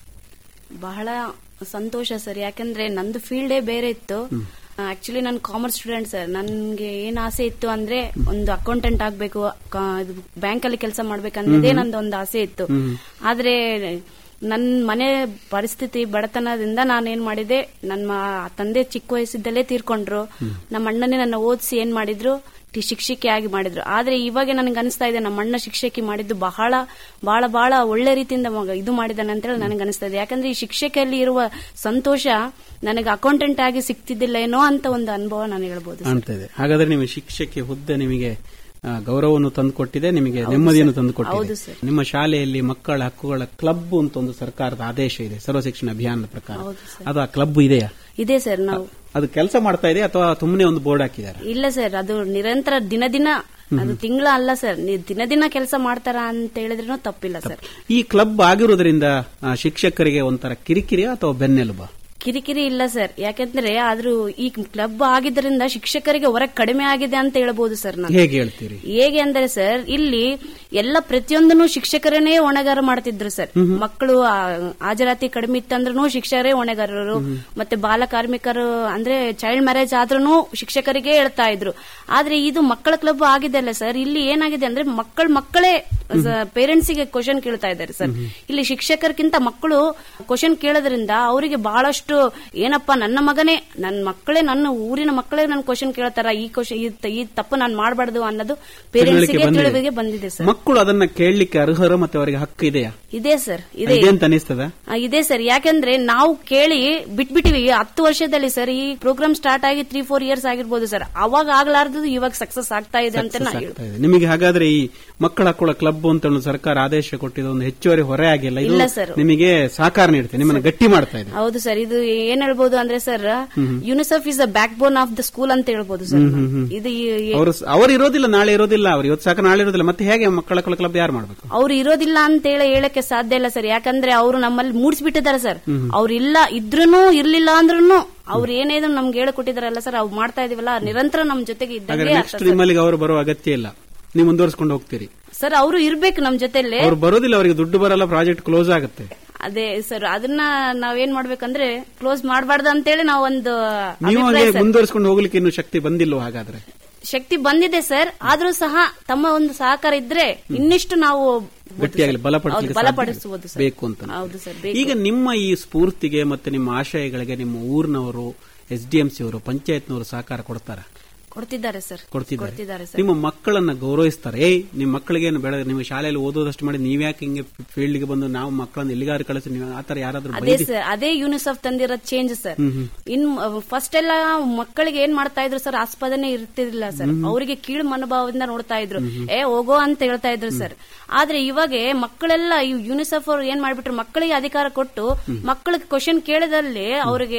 ಬಹಳ ಸಂತೋಷ ಸರ್ ಯಾಕಂದ್ರೆ ನಂದು ಫೀಲ್ಡೇ ಬೇರೆ ಇತ್ತು ಆಕ್ಚುಲಿ ನಾನು ಕಾಮರ್ಸ್ ಸ್ಟೂಡೆಂಟ್ ಸರ್ ನನ್ಗೆ ಏನ್ ಆಸೆ ಇತ್ತು ಅಂದ್ರೆ ಒಂದು ಅಕೌಂಟೆಂಟ್ ಆಗ್ಬೇಕು ಬ್ಯಾಂಕ್ ಅಲ್ಲಿ ಕೆಲಸ ಮಾಡ್ಬೇಕನ್ನೋದೇ ನಂದು ಒಂದು ಆಸೆ ಇತ್ತು ಆದ್ರೆ ನನ್ನ ಮನೆ ಪರಿಸ್ಥಿತಿ ಬಡತನದಿಂದ ನಾನು ಏನ್ ಮಾಡಿದೆ ನನ್ನ ತಂದೆ ಚಿಕ್ಕ ವಯಸ್ಸಿದ್ದಲ್ಲೇ ತೀರ್ಕೊಂಡ್ರು ನಮ್ಮ ಅಣ್ಣನೇ ನನ್ನ ಓದಿಸಿ ಏನ್ ಮಾಡಿದ್ರು ಟಿ- ಶಿಕ್ಷಕಿಯಾಗಿ ಮಾಡಿದ್ರು ಆದ್ರೆ ಇವಾಗ ನನಗೆ ಅನಿಸ್ತಾ ಇದೆ ನಮ್ಮ ಅಣ್ಣ ಶಿಕ್ಷಕಿ ಮಾಡಿದ್ದು ಬಹಳ ಬಹಳ ಬಹಳ ಒಳ್ಳೆ ರೀತಿಯಿಂದ ಮಗ ಇದು ಮಾಡಿದಾನೆ ಅಂತ ಹೇಳಿ ನನಗೆ ಅನಿಸ್ತಾ ಇದೆ ಯಾಕಂದ್ರೆ ಈ ಶಿಕ್ಷಕಿಯಲ್ಲಿ ಇರುವ ಸಂತೋಷ ನನಗೆ ಅಕೌಂಟೆಂಟ್ ಆಗಿ ಸಿಗ್ತಿದ್ದಿಲ್ಲ ಏನೋ ಅಂತ ಒಂದು ಅನುಭವ ನಾನು ಹೇಳ್ಬೋದು ಸರ್. ಅಂತ ಇದೆ ಹಾಗಾದ್ರೆ ನಿಮ್ಮ ಶಿಕ್ಷಕಿ ಹುದ್ದೆ ನಿಮಗೆ ಆ, ಗೌರವವನ್ನು ತಂದುಕೊಟ್ಟಿದೆ ನಿಮಗೆ ನೆಮ್ಮದಿಯನ್ನು ತಂದುಕೊಟ್ಟಿದೆ ಹೌದು ಸರ್. ನಿಮ್ಮ ಶಾಲೆಯಲ್ಲಿ ಮಕ್ಕಳ ಹಕ್ಕುಗಳ ಕ್ಲಬ್ ಅಂತ ಒಂದು ಸರ್ಕಾರದ ಆದೇಶ ಇದೆ ಸರ್ವ ಶಿಕ್ಷಣ ಅಭಿಯಾನದ ಪ್ರಕಾರ ಹೌದು ಸರ್. ಅದು ಆ ಕ್ಲಬ್ ಇದೆಯಾ ಇದೆ ಸರ್ ನಾವು ಅದು ಕೆಲಸ ಮಾಡ್ತಾ ಇದೆ ಅಥವಾ ಸುಮ್ಮನೆ ಒಂದು ಬೋರ್ಡ್ ಹಾಕಿದ್ದಾರೆ ಇಲ್ಲ ಸರ್ ಅದು ನಿರಂತರ ದಿನ ದಿನ ಅದು ತಿಂಗಳ ಅಲ್ಲ ಸರ್ ನೀವು ದಿನ ದಿನ ಕೆಲಸ ಮಾಡ್ತಾರ ಅಂತ ಹೇಳಿದ್ರೂ ತಪ್ಪಿಲ್ಲ ಸರ್ ಈ ಕ್ಲಬ್ ಆಗಿರುವುದರಿಂದ ಆ, ಶಿಕ್ಷಕರಿಗೆ ಒಂಥರ ಕಿರಿಕಿರಿ ಅಥವಾ ಬೆನ್ನೆಲುಬ ಕಿರಿಕಿರಿ ಇಲ್ಲ ಸರ್ ಯಾಕಂದ್ರೆ ಆದ್ರೂ ಈ ಕ್ಲಬ್ ಆಗಿದ್ದರಿಂದ ಶಿಕ್ಷಕರಿಗೆ ಹೊರಗೆ ಕಡಿಮೆ ಆಗಿದೆ ಅಂತ ಹೇಳ್ಬೋದು ಸರ್ ನಾನು ಹೇಗೆ ಹೇಳ್ತೀರಿ ಹೇಗೆ ಅಂದ್ರೆ ಸರ್ ಇಲ್ಲಿ ಎಲ್ಲ ಪ್ರತಿಯೊಂದನ್ನು ಶಿಕ್ಷಕರನ್ನೇ ಹೊಣೆಗಾರ ಮಾಡ್ತಿದ್ರು ಸರ್ ಮಕ್ಕಳು ಆ, ಹಾಜರಾತಿ ಕಡಿಮೆ ಇತ್ತಂದ್ರೂ ಶಿಕ್ಷಕರೇ ಹೊಣೆಗಾರರು ಮತ್ತೆ ಬಾಲ ಕಾರ್ಮಿಕರು ಅಂದ್ರೆ ಚೈಲ್ಡ್ ಮ್ಯಾರೇಜ್ ಆದ್ರೂ ಶಿಕ್ಷಕರಿಗೆ ಹೇಳ್ತಾ ಇದ್ರು ಆದ್ರೆ ಇದು ಮಕ್ಕಳ ಕ್ಲಬ್ ಆಗಿದೆ ಅಲ್ಲ ಸರ್ ಇಲ್ಲಿ ಏನಾಗಿದೆ ಅಂದ್ರೆ ಮಕ್ಕಳ ಮಕ್ಕಳೇ ಪೇರೆಂಟ್ಸ್ ಗೆ ಕ್ವಶನ್ ಕೇಳ್ತಾ ಇದ್ದಾರೆ ಸರ್ ಇಲ್ಲಿ ಶಿಕ್ಷಕರಿಗಿಂತ ಮಕ್ಕಳು ಕ್ವಶನ್ ಕೇಳೋದ್ರಿಂದ ಅವರಿಗೆ ಬಹಳಷ್ಟು ಏನಪ್ಪಾ ನನ್ನ ಮಗನೇ ನನ್ನ ಮಕ್ಕಳೇ ನನ್ನ ಊರಿನ ಮಕ್ಕಳೇ ನನ್ನ ಕ್ವಶನ್ ಕೇಳ್ತಾರ ಈ ಕ್ವಶನ್ ಈ ತಪ್ಪು ನಾನು ಮಾಡಬಾರ್ದು ಅನ್ನೋದು ಪೇರೆಂಟ್ಸ್ ತಿಳುವಳಿಕೆ ಗೆ ಬಂದಿದೆ. ತಿಳಿವಿಗೆ ಬಂದಿದೆ ಸರ್ ಮಕ್ಕಳು ಅದನ್ನ ಕೇಳಲಿಕ್ಕೆ ಅರ್ಹರು ಮತ್ತೆ ಅವರಿಗೆ ಹಕ್ಕು ಇದೆಯಾ ಇದೆ ಸರ್ ಇದೆ ಇದೆ ಅಂತ ಅನಿಸ್ತದ ಆ, ಇದೆ ಸರ್ ಯಾಕಂದ್ರೆ ನಾವು ಕೇಳಿ ಬಿಟ್ಬಿಟ್ಟಿವಿ ಹತ್ತು ವರ್ಷದಲ್ಲಿ ಸರ್ ಈ ಪ್ರೋಗ್ರಾಮ್ ಸ್ಟಾರ್ಟ್ ಆಗಿ ತ್ರೀ ಫೋರ್ ಇಯರ್ಸ್ ಆಗಿರ್ಬೋದು ಸರ್ ಅವಾಗ ಆಗ್ಲಾರ್ದು ಇವಾಗ ಸಕ್ಸಸ್ ಆಗ್ತಾ ಇದೆ ಅಂತ ನಾ ಹೇಳ್- ಆಗ್ತಾ ಇದೆ. ನಿಮಗೆ ಹಾಗಾದ್ರೆ ಈ ಮಕ್ಕಳ ಹಕ್ಕುಗಳ ಕ್ಲಬ್ ಅಂತ ಒಂದು ಸರ್ಕಾರ ಆದೇಶ ಕೊಟ್ಟಿದ್ದು ಒಂದು ಹೆಚ್ಚುವರಿ ಹೊರೆ ಆಗಿಲ್ಲ ಇದು ಇಲ್ಲ ಸರ್. ನಿಮಗೆ ಸಹಕಾರ ನೀಡುತ್ತೆ ನಿಮ್ಮನ್ನು ಗಟ್ಟಿ ಮಾಡ್ತಾ ಇದೆ ಹೌದು ಸರ್ ಇದು ಏನ್ ಹೇಳ್ಬೋದು ಅಂದ್ರೆ sir UNICEF is the backbone of the school ಅಂತ ಹೇಳ್ಬೋದು ಸರ್ ಇದು ಈ- ಅವರು ಅವರು ಇರೋದಿಲ್ಲ ನಾಳೆ ಇರೋದಿಲ್ಲ ಅವ್ರು ಇವತ್ತು ಸಾಕ ನಾಳೆ ಇರೋದಿಲ್ಲ ಮತ್ತೆ ಹೇಗೆ ಮಕ್ಕಳ ಹಕ್ಕುಗಳ ಕ್ಲಬ್ ಯಾರು ಮಾಡಬೇಕು ಅವ್ರು ಇರೋದಿಲ್ಲ ಅಂತ ಹೇಳಿ ಹೇಳಕ್ಕೆ ಸಾಧ್ಯ ಇಲ್ಲ ಸರ್ ಯಾಕಂದ್ರೆ ಅವರು ನಮ್ಮಲ್ಲಿ ಮೂಡಿಸ್ಬಿಟ್ಟಿದ್ದಾರೆ ಸರ್ ಅವ್ರು ಇಲ್ಲ ಇದ್ರೂನು ಇರ್ಲಿಲ್ಲ ಅಂದ್ರೂ ಅವ್ರು ಏನೇನು ನಮ್ಗೆ ಹೇಳಿಕೊಟ್ಟಿದಾರಲ್ಲ ಸರ್ ಅವ್ರು ಮಾಡ್ತಾ ಇದೀವಲ್ಲ ನಿರಂತರ ನಮ್ ಜೊತೆಗೆ ಹಾಗಾದ್ರೆ ಇದ್ದಂಗೆ ನೆಕ್ಸ್ಟ್ ನಿಮ್ಮಲ್ಲಿಗೆ ಅವರು ಬರುವ ಅಗತ್ಯ ಇಲ್ಲ ನೀವು ಮುಂದುವರಿಸಿಕೊಂಡು ಹೋಗ್ತೀರಿ ಸರ್ ಅವರು ಇರ್ಬೇಕು ನಮ್ ಜೊತೆಲೆ ಅವ್ರು ಬರೋದಿಲ್ಲ ಅವರಿಗೆ ದುಡ್ಡು ಬರಲ್ಲ ಪ್ರಾಜೆಕ್ಟ್ ಕ್ಲೋಸ್ ಆಗುತ್ತೆ ಅದೇ ಸರ್ ಅದನ್ನ ನಾವೇನ್ ಮಾಡ್ಬೇಕಂದ್ರೆ ಕ್ಲೋಸ್ ಮಾಡಬಾರ್ದು ಅಂತೇಳಿ ನಾವು ಒಂದು ನೀವು ಅಭಿಪ್ರಾಯ ಹಾಗೆ ಸರ್. ಮುಂದುವರಿಸಿಕೊಂಡು ಹೋಗ್ಲಿಕ್ಕೆ ಇನ್ನು ಶಕ್ತಿ ಬಂದಿಲ್ವ ಹಾಗಾದ್ರೆ ಶಕ್ತಿ ಬಂದಿದೆ ಸರ್ ಆದ್ರೂ ಸಹ ತಮ್ಮ ಒಂದು ಸಹಕಾರ ಇದ್ರೆ ಇನ್ನಿಷ್ಟು ನಾವು ಗಟ್ಟಿಯಾಗಲಿ ಹೌದು, ಬಲಪಡಿಸಲಿಕ್ಕೆ ಬಲಪಡಿಸಬಹುದು ಸರ್ ಬೇಕು ಅಂತ ಹೌದು ಸರ್ ಬೇಕು. ಈಗ ನಿಮ್ಮ ಈ ಸ್ಫೂರ್ತಿಗೆ ಮತ್ತೆ ನಿಮ್ಮ ಆಶಯಗಳಿಗೆ ನಿಮ್ಮ ಊರಿನವರು ಎಸ್ ಡಿ ಎಂ ಸಿ ಅವರು ಪಂಚಾಯತ್ನವರು ಸಹಕಾರ ಕೊಡ್ತಾರ ಕೊಡ್ತಿದ್ದಾರೆ ಸರ್ ಕೊಡ್ತಿದ್ದಾರೆ ಕೊಡ್ತಿದ್ದಾರೆ ಸರ್ ನಿಮ್ಮ ಮಕ್ಕಳನ್ನ ಗೌರವಿಸ್ತಾರೆ ಏಯ್ ನಿಮ್ಮ ಮಕ್ಕಳಿಗೇನು ಬೇಡ ನಿಮ್ಮ ಶಾಲೆಯಲ್ಲಿ ಓದೋದಷ್ಟು ಮಾಡಿ ನೀವ್ಯಾಕೆ ಹಿಂಗೆ ಫೀಲ್ಡ್ಗೆ ಬಂದು ನಾವು ಮಕ್ಕಳನ್ನ ಎಲ್ಲಿಗಾರು ಕಳಿಸಿ ನೀವು ಆತರ ಯಾರಾದ್ರೂ ಅದೇ ಬೈದಿ ಸರ್ ಅದೇ ಯೂನಿಸೆಫ್ ತಂದಿರೋ ಚೇಂಜ್ ಸರ್ ಇನ್ ಫಸ್ಟ್ ಎಲ್ಲ ಮಕ್ಕಳಿಗೆ ಏನ್ ಮಾಡ್ತಾ ಇದ್ರು ಸರ್ ಆಸ್ಪದನೆ ಇರ್ತಿರ್ಲಿಲ್ಲ ಸರ್ ಅವರಿಗೆ ಕೀಳು ಮನೋಭಾವದಿಂದ ನೋಡ್ತಾ ಇದ್ರು ಏ ಹೋಗೋ ಅಂತ ಹೇಳ್ತಾ ಇದ್ರು ಸರ್ ಆದ್ರೆ ಇವಾಗ ಮಕ್ಕಳೆಲ್ಲ ಯುನಿಸೆಫ್ ಅವ್ರು ಏನ್ ಮಾಡ್ಬಿಟ್ರು ಮಕ್ಕಳಿಗೆ ಅಧಿಕಾರ ಕೊಟ್ಟು ಮಕ್ಕಳಿಗೆ ಕ್ವಶನ್ ಕೇಳಿದಲ್ಲಿ ಅವರಿಗೆ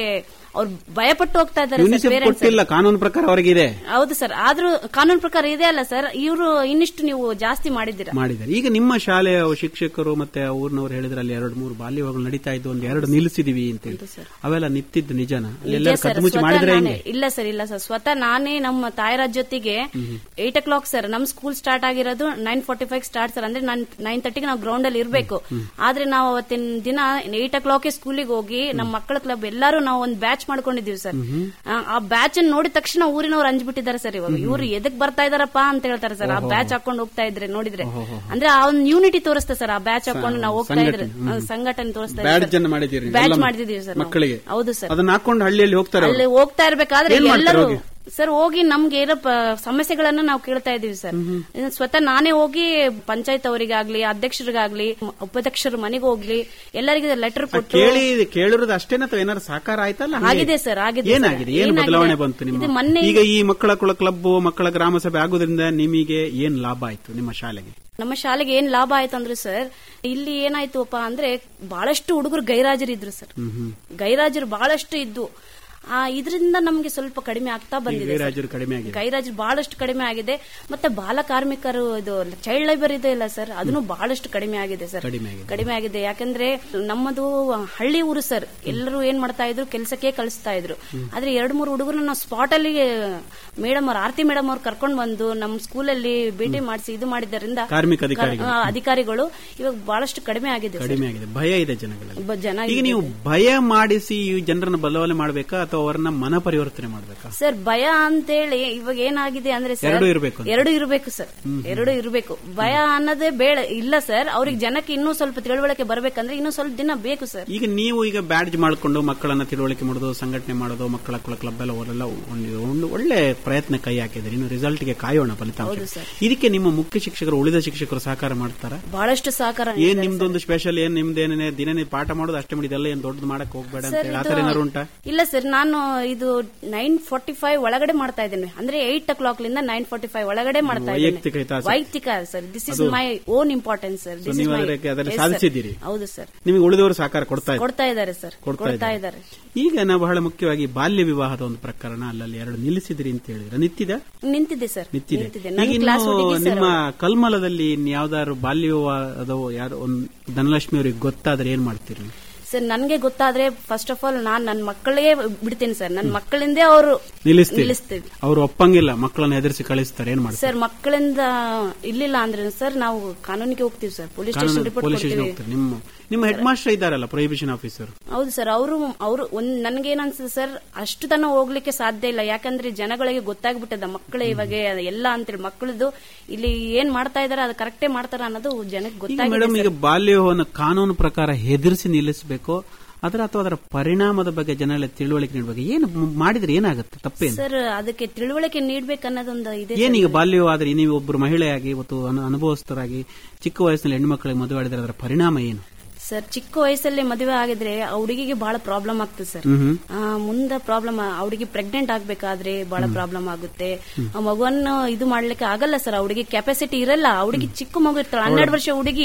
ಅವ್ರು ಭಯಪಟ್ಟು ಹೋಗ್ತಾ ಇದ್ದಾರೆ ಸರ್ ಯುನಿಸೆಫ್ parents. ಕೊಟ್ಟಿಲ್ಲ ಕಾನೂನು ಪ್ರಕಾರ ಅವರಿಗಿದೆ ಹೌದು ಸರ್ ಆದ್ರೂ ಕಾನೂನು ಪ್ರಕಾರ ಇದೆ ಅಲ್ಲ ಸರ್ ಇವರು ಇನ್ನಿಷ್ಟು ನೀವು ಜಾಸ್ತಿ ಮಾಡಿದ್ದೀರಾ ಮಾಡಿದ್ದಾರೆ ಈಗ ನಿಮ್ಮ ಶಾಲೆಯ ಶಿಕ್ಷಕರು ಮತ್ತೆ ಊರಿನವರು ಹೇಳಿದ್ರೆ ಅಲ್ಲಿ ಎರಡು ಮೂರು ಬಾಲ್ಯವಾಗಳು ನಡೀತಾ ಇದ್ದು ಒಂದು ಎರಡು ನಿಲ್ಲಿಸಿದೀವಿ ಅಂತ ಹೇಳಿ ಅವೆಲ್ಲ ನಿಂತಿದ್ದು ನಿಜನ ನಿಜ ಎಲ್ಲ ಸರ್, ಕದ್ದು ಮುಚ್ಚಿ ಸ್ವತಃ ಮಾಡಿದ್ರೆ ನಾನೇ- ಹೆಂಗೆ ಇಲ್ಲ ಸರ್ ಇಲ್ಲ ಸರ್ ಸ್ವತಃ ನಾನೇ ನಮ್ಮ ತಾಯರ ಜೊತೆಗೆ ಏಟ್ ಓ ಕ್ಲಾಕ್ ಸರ್ ನಮ್ ಸ್ಕೂಲ್ ಸ್ಟಾರ್ಟ್ ಆಗಿರೋದು nine forty five start sir ಅಂದ್ರೆ ನೈನ್ ತರ್ಟಿಗೆ ನಾವು ಗ್ರೌಂಡ್ ಅಲ್ಲಿ ಇರಬೇಕು ಆದ್ರೆ ನಾವು ಅವತ್ತಿನ ದಿನ ಏಟ್ ಓ ಕ್ಲಾಕ್ ಸ್ಕೂಲಿಗೆ ಹೋಗಿ ನಮ್ಮ ಮಕ್ಕಳ ಕ್ಲಬ್ ಎಲ್ಲರೂ ನಾವು ಒಂದು ಬ್ಯಾಚ್ ಮಾಡ್ಕೊಂಡಿದೀವಿ ಸರ್ ಆ, ಆ ಬ್ಯಾಚ್ ಅನ್ನು ನೋಡಿದ ತಕ್ಷಣ ಊರಿನವ್ರು ಅಂಜ್ಬಿಟ್ಟಿದ್ದಾರೆ ಸರ್ ಇವಾಗ ಇವ್ರು ಎದಕ್ ಬರ್ತಾ ಇದಾರಪ್ಪ ಅಂತ ಹೇಳ್ತಾರೆ ಸರ್ ಆ ಬ್ಯಾಚ್ ಹಾಕೊಂಡು ಹೋಗ್ತಾ ಇದ್ರೆ ನೋಡಿದ್ರೆ ಅಂದ್ರೆ ಆ ಒಂದು ಯೂನಿಟಿ ತೋರಿಸ್ತಾ ಸರ್ ಆ ಬ್ಯಾಚ್ ಹಾಕೊಂಡು ನಾವು ಹೋಗ್ತಾ ಇದ್ರೆ ಆ, ಸಂಘಟನೆ ತೋರಿಸ್ತಾ ಬ್ಯಾಡ್ಜ್ ಅನ್ನು ಮಾಡಿದ್ದೀರಿ ಬ್ಯಾಚ್ ಎಲ್ಲ ಮಾಡಿದೀವಿ ಸರ್ ನಾವು. ಮಕ್ಕಳಿಗೆ ಹೌದು ಸರ್ ಅದನ್ನ ಹಾಕೊಂಡು ಹಳ್ಳಿಯಲ್ಲಿ ಹೋಗ್ತಾರೆ ಅವ್ರು. ಅಲ್ಲಿ ಹೋಗ್ತಾ ಇರ್ಬೇಕಾದ್ರೆ ಏನ್ ಮಾಡ್ತಾರೆ ಎಲ್ಲರೂ ಹೋಗಿ? ಸರ್ ಹೋಗಿ ನಮ್ಗೆ ಏನೋ ಪ- ಸಮಸ್ಯೆಗಳನ್ನು ನಾವು ಕೇಳ್ತಾ ಇದೀವಿ ಸರ್ ಇನ್ನು ಸ್ವತಃ ನಾನೇ ಹೋಗಿ ಪಂಚಾಯತ್ ಅವರಿಗಾಗ್ಲಿ ಅಧ್ಯಕ್ಷರಿಗಾಗ್ಲಿ ಉಪಾಧ್ಯಕ್ಷರ ಮನೆಗೆ ಹೋಗ್ಲಿ ಎಲ್ಲರಿಗೆ ಲೆಟರ್ ಆ, ಕೊಟ್ಟು ಕೇಳಿ ಕೇಳಿರೋದು ಅಷ್ಟೇನ ಅಥವಾ ಏನಾದ್ರು ಸಾಕಾರ ಆಯ್ತಲ್ಲ ಹಂಗೆ? ಆಗಿದೆ ಸರ್, ಆಗಿದೆ ಸರ್. ಏನಾಗಿದೆ ಏನು ಏನಾಗಿದೆ? ಬದಲಾವಣೆ ಬಂತು ಇದು ನಿಮ್ಮ ಮೊನ್ನೆ- ಈಗ ಈ ಮಕ್ಕಳ ಕುಳ ಕ್ಲಬ್ ಮಕ್ಕಳ ಗ್ರಾಮ ಸಭೆ ಆಗೋದ್ರಿಂದ ನಿಮಗೆ ಏನ್ ಲಾಭ ಆಯ್ತು ನಿಮ್ಮ ಶಾಲೆಗೆ ನಮ್ಮ ಶಾಲೆಗೆ ಏನ್ ಲಾಭ ಆಯ್ತು ಅಂದ್ರೆ ಸರ್ ಇಲ್ಲಿ ಏನಾಯ್ತುಪ್ಪ ಅಂದ್ರೆ ಬಹಳಷ್ಟು ಹುಡುಗರು ಗೈರಾಜರಿದ್ರು ಸರ್ ಗೈರಾಜರು ಬಹಳಷ್ಟು ಇದ್ದು ಆ ಇದರಿಂದ ನಮ್ಗೆ ಸ್ವಲ್ಪ ಕಡಿಮೆ ಆಗ್ತಾ ಬಂದಿದೆ ಸರ್. ಗೈರಾಜರು ಕಡಿಮೆ ಆಗಿದೆ ಗೈರಾಜರು ಬಹಳಷ್ಟು ಕಡಿಮೆ ಆಗಿದೆ ಮತ್ತೆ ಬಾಲ ಕಾರ್ಮಿಕರು ಇದು ಚೈಲ್ಡ್ ಲೇಬರ್ ಇದೆ ಇಲ್ಲ ಸರ್ ಅದನ್ನು ಬಹಳಷ್ಟು ಕಡಿಮೆ ಆಗಿದೆ ಸರ್ ಕಡಿಮೆ ಆಗಿದೆ. ಕಡಿಮೆ ಆಗಿದೆ ಯಾಕಂದ್ರೆ ನಮ್ಮದು ಹಳ್ಳಿ ಊರು ಸರ್ ಎಲ್ಲರೂ ಏನ್ ಮಾಡ್ತಾ ಇದ್ರು ಕೆಲಸಕ್ಕೆ ಕಳಿಸ್ತಾ ಇದ್ರು ಆದ್ರೆ ಎರಡ್ ಮೂರು ಹುಡುಗರನ್ನ ನಾವು ಸ್ಪಾಟ್ ಅಲ್ಲಿ ಮೇಡಮ್ ಅವ್ರ ಆರ್ತಿ ಮೇಡಮ್ ಅವ್ರು ಕರ್ಕೊಂಡ್ ಬಂದು ನಮ್ಮ ಸ್ಕೂಲಲ್ಲಿ ಭೇಟಿ ಮಾಡಿಸಿ ಇದು ಮಾಡಿದ್ದರಿಂದ ಕಾರ್ಮಿಕ ಅಧಿಕಾರಿಗಳು. ಆ, ಅಧಿಕಾರಿಗಳು ಇವಾಗ ಬಹಳಷ್ಟು ಕಡಿಮೆ ಆಗಿದೆ ಸರ್. ಕಡಿಮೆ ಆಗಿದೆ ಭಯ ಇದೆ ಜನಗಳಲ್ಲಿ ಬ- ಜನ ಈಗ ನೀವು ಭಯ ಮಾಡಿಸಿ ಈ ಜನರನ್ನ ಬದಲಾವಣೆ ಮಾಡ್ಬೇಕಾ ಅಥವಾ ಅವರನ್ನ ಮನ ಪರಿವರ್ತನೆ ಮಾಡ್ಬೇಕಾ ಸರ್ ಭಯ ಅಂತೇಳಿ ಇವಾಗ ಏನಾಗಿದೆ ಅಂದ್ರೆ ಸರ್ ಎರಡೂ ಇರ್ಬೇಕು ಅಂತ. ಎರಡು ಇರಬೇಕು ಸರ್ ಎರಡು ಇರಬೇಕು ಭಯ ಅನ್ನೋದೇ ಬೇಡ ಇಲ್ಲ ಸರ್ ಅವ್ರಿಗೆ ಜನಕ್ಕೆ ಇನ್ನೂ ಸ್ವಲ್ಪ ತಿಳುವಳಿಕೆ ಬರ್ಬೇಕಂದ್ರೆ ಇನ್ನೂ ಸ್ವಲ್ಪ ದಿನ ಬೇಕು ಸರ್ ಈಗ ನೀವು ಈಗ ಬ್ಯಾಡ್ಜ್ ಮಾಡ್ಕೊಂಡು ಮಕ್ಕಳನ್ನ ತಿಳುವಳಿಕೆ ಮಾಡೋದು ಸಂಘಟನೆ ಮಾಡೋದು ಮಕ್ಕಳ ಕುಳ ಕ್ಲಬ್ ಎಲ್ಲ ಅವರೆಲ್ಲ ಒಂದು ಒಂದು ಒಳ್ಳೆ ಪ್ರಯತ್ನ ಕೈ ಹಾಕಿದ್ರೆ ಇನ್ನು ರಿಸಲ್ಟ್ ಗೆ ಕಾಯೋಣ ಫಲಿತಾಂಶ ಸರ್. ಇದಕ್ಕೆ ನಿಮ್ಮ ಮುಖ್ಯ ಶಿಕ್ಷಕರು ಉಳಿದ ಶಿಕ್ಷಕರು ಸಹಕಾರ ಮಾಡ್ತಾರ ಬಹಳಷ್ಟು ಸಹಕಾರ ಏನ್ ನೀಡಿದ್ದಾರೆ ನಿಮ್ದೊಂದು ಸ್ಪೆಷಲ್ ಏನ್ ನಿಮ್ದೇನೇ ದಿನನೇ ಪಾಠ ಮಾಡೋದು ಅಷ್ಟೇ ಮಾಡಿ ಇದೆಲ್ಲ ಏನ್ ದೊಡ್ಡದು ಮಾಡಕ್ ಹೋಗ್ಬೇಡ ಅಂತ ಸರ್, ಹೇಳಿ ಇದು- ಆತರ ಏನಾರು ಉಂಟಾ ಇಲ್ಲ ಸರ್ ನಾನು ಇದು ನೈನ್ ಫಾರ್ಟಿ ಫೈವ್ ಒಳಗಡೆ ಮಾಡ್ತಾ ಇದ್ದೇನೆ ಅಂದ್ರೆ ಏಟ್ ಓ ಕ್ಲಾಕ್ ಲಿಂದ ನೈನ್ ಫಾರ್ಟಿ ಫೈವ್ ಒಳಗಡೆ ಮಾಡ್ತಾ ವೈಯಕ್ತಿಕ ಇದ್ದೇನೆ ಹಿತಾಸಕ್ತಿ. ವೈಯಕ್ತಿಕ sir this is my own importance sir So this ನೀವು ಇಸ್ ಮೈ ಅದಕ್ಕೆ- ಅದರಲ್ಲಿ ಸಾಧಿಸಿದ್ದೀರಿ. ಹೌದು ಸರ್ ನಿಮಗೆ ಉಳಿದವರು ಸಹಕಾರ ಕೊಡ್ತಾ ಇದ್ದಾರೆ ಕೊಡ್ತಾ ಇದ್ದಾರೆ ಸರ್ ಕೊಡ್ತಾ ಕೊಡ್ತಾ ಇದ್ದಾರೆ. ಇದ್ದಾರೆ ಈಗ ನಾವು ಬಹಳ ಮುಖ್ಯವಾಗಿ ಬಾಲ್ಯ ವಿವಾಹದ ಒಂದು ಪ್ರಕರಣ ಅಲ್ಲಲ್ಲಿ ಎರಡು ನಿಲ್ಲಿಸಿದ್ರಿ ಅಂತ ಹೇಳಿದ್ರೆ ನಿಂತಿದೆ ನಿಂತಿದೆ ಸರ್ ನಿಂತಿದೆ ನಿಂತಿದೆ ಈಗ ನನ್ನ ಕ್ಲಾಸ್ ಇನ್ನು ಹುಡುಗಿ ಸರ್ ನಿಮ್ಮ ಕಲ್ಮಲದಲ್ಲಿ ಯಾವ್ದಾದ್ರು ಬಾಲ್ಯ ವಿವಾಹದ ಯಾರು ಒಂದು ಧನಲಕ್ಷ್ಮಿ ಅವರಿಗೆ ಗೊತ್ತಾದ್ರೆ ಏನ್ ಮಾಡ್ತೀರಿ ಸರ್ ನನ್ಗೆ ಗೊತ್ತಾದ್ರೆ ಫಸ್ಟ್ ಆಫ್ ಆಲ್ ನಾನ್ ನನ್ನ ಮಕ್ಕಳಿಗೆ ಬಿಡ್ತೀನಿ ಸರ್ ನನ್ನ ಮಕ್ಕಳಿಂದೇ ಅವರು ನಿಲ್ಲಿಸ್ತೀವಿ ನಿಲ್ಲಿಸ್ತೀವಿ ಅವ್ರು ಒಪ್ಪಂಗಿಲ್ಲ ಮಕ್ಕಳನ್ನ ಎದುರಿಸಿ ಕಳಿಸ್ತಾರೆ ಏನ್ ಮಾಡ್ತಾರೆ ಸರ್ ಮಕ್ಕಳಿಂದ ಇರ್ಲಿಲ್ಲ ಅಂದ್ರೆ ಸರ್ ನಾವು ಕಾನೂನಿಗೆ ಹೋಗ್ತೀವಿ sir police station report police station ಕೊಡ್ತೀವಿ ಹೋಗ್ತಾರೆ ನಿಮ್ಮ ನಿಮ್ಮ ಹೆಡ್ ಮಾಸ್ಟರ್ ಇದ್ದಾರಲ್ಲ ಪ್ರೊಹಿಬಿಷನ್ ಆಫೀಸರ್ ಹೌದು ಸರ್ ಅವರು ಅವರು ಒಂದ್ ನನ್ಗೇನ್ ಅನ್ಸುತ್ತೆ ಸರ್ ಅಷ್ಟು ತನ ಹೋಗ್ಲಿಕ್ಕೆ ಸಾಧ್ಯ ಇಲ್ಲ ಯಾಕಂದ್ರೆ ಜನಗಳಿಗೆ ಗೊತ್ತಾಗ್ಬಿಟ್ಟದ ಮಕ್ಕಳು ಇವಾಗ ಎಲ್ಲ ಅಂತೇಳಿ ಮಕ್ಕಳದು ಇಲ್ಲಿ ಏನ್ ಮಾಡ್ತಾ ಇದಾರೆ ಅದು ಕರೆಕ್ಟೇ ಮಾಡ್ತಾರ ಅನ್ನೋದು ಜನಕ್ಕೆ ಈಗ ಗೊತ್ತಾಗಿದೆ ಮೇಡಮ್ ಈಗ ಸರ್. ಬಾಲ್ಯ ವಿವಾಹವನ್ನು ಕಾನೂನು ಪ್ರಕಾರ ಹೆದರಿಸಿ ನಿಲ್ಲಿಸಬೇಕು ಅದರ ಅಥವಾ ಅದರ ಪರಿಣಾಮದ ಬಗ್ಗೆ ಜನಗಳ ತಿಳುವಳಿಕೆ ನೀಡಬೇಕು ಏನು ಮ್- ಮಾಡಿದ್ರೆ ಏನಾಗುತ್ತೆ ತಪ್ಪೇನು ಸರ್ ಅದಕ್ಕೆ ತಿಳುವಳಿಕೆ ನೀಡ್ಬೇಕನ್ನೋದೊಂದು ಇದೆ ಸರ್. ಏನೀಗ ಬಾಲ್ಯ ವಿವಾಹ ಆದ್ರೆ ನೀವು ಒಬ್ಬರು ಮಹಿಳೆಯಾಗಿ ಇವತ್ತು ಅನು- ಅನುಭವಸ್ಥರಾಗಿ ಚಿಕ್ಕ ವಯಸ್ಸಿನಲ್ಲಿ ಹೆಣ್ಮಕ್ಳಿಗೆ ಮದುವೆ ಮಾಡಿದ್ರೆ ಅದರ ಪರಿಣಾಮ ಏನು ಸರ್ ಚಿಕ್ಕ ವಯಸ್ಸಲ್ಲಿ ಮದುವೆ ಆಗಿದ್ರೆ ಆ ಹುಡುಗಿಗೆ ಬಹಳ ಪ್ರಾಬ್ಲಮ್ ಆಗ್ತದೆ ಸರ್ ಆ, ಮುಂದೆ ಪ್ರಾಬ್ಲಮ್ ಆ ಹುಡುಗಿ ಪ್ರೆಗ್ನೆಂಟ್ ಆಗ್ಬೇಕಾದ್ರೆ ಬಹಳ ಪ್ರಾಬ್ಲಮ್ ಆಗುತ್ತೆ ಆ ಮಗುವನ್ನು ಇದು ಮಾಡ್ಲಿಕ್ಕೆ ಆಗಲ್ಲ ಸರ್ ಆ ಹುಡುಗಿ ಕೆಪಾಸಿಟಿ ಇರಲ್ಲ ಆ ಹುಡುಗಿ ಚಿಕ್ಕ ಮಗು ಇರ್ತಾಳೆ ಹನ್ನೆರಡು ವರ್ಷ ಹುಡುಗಿ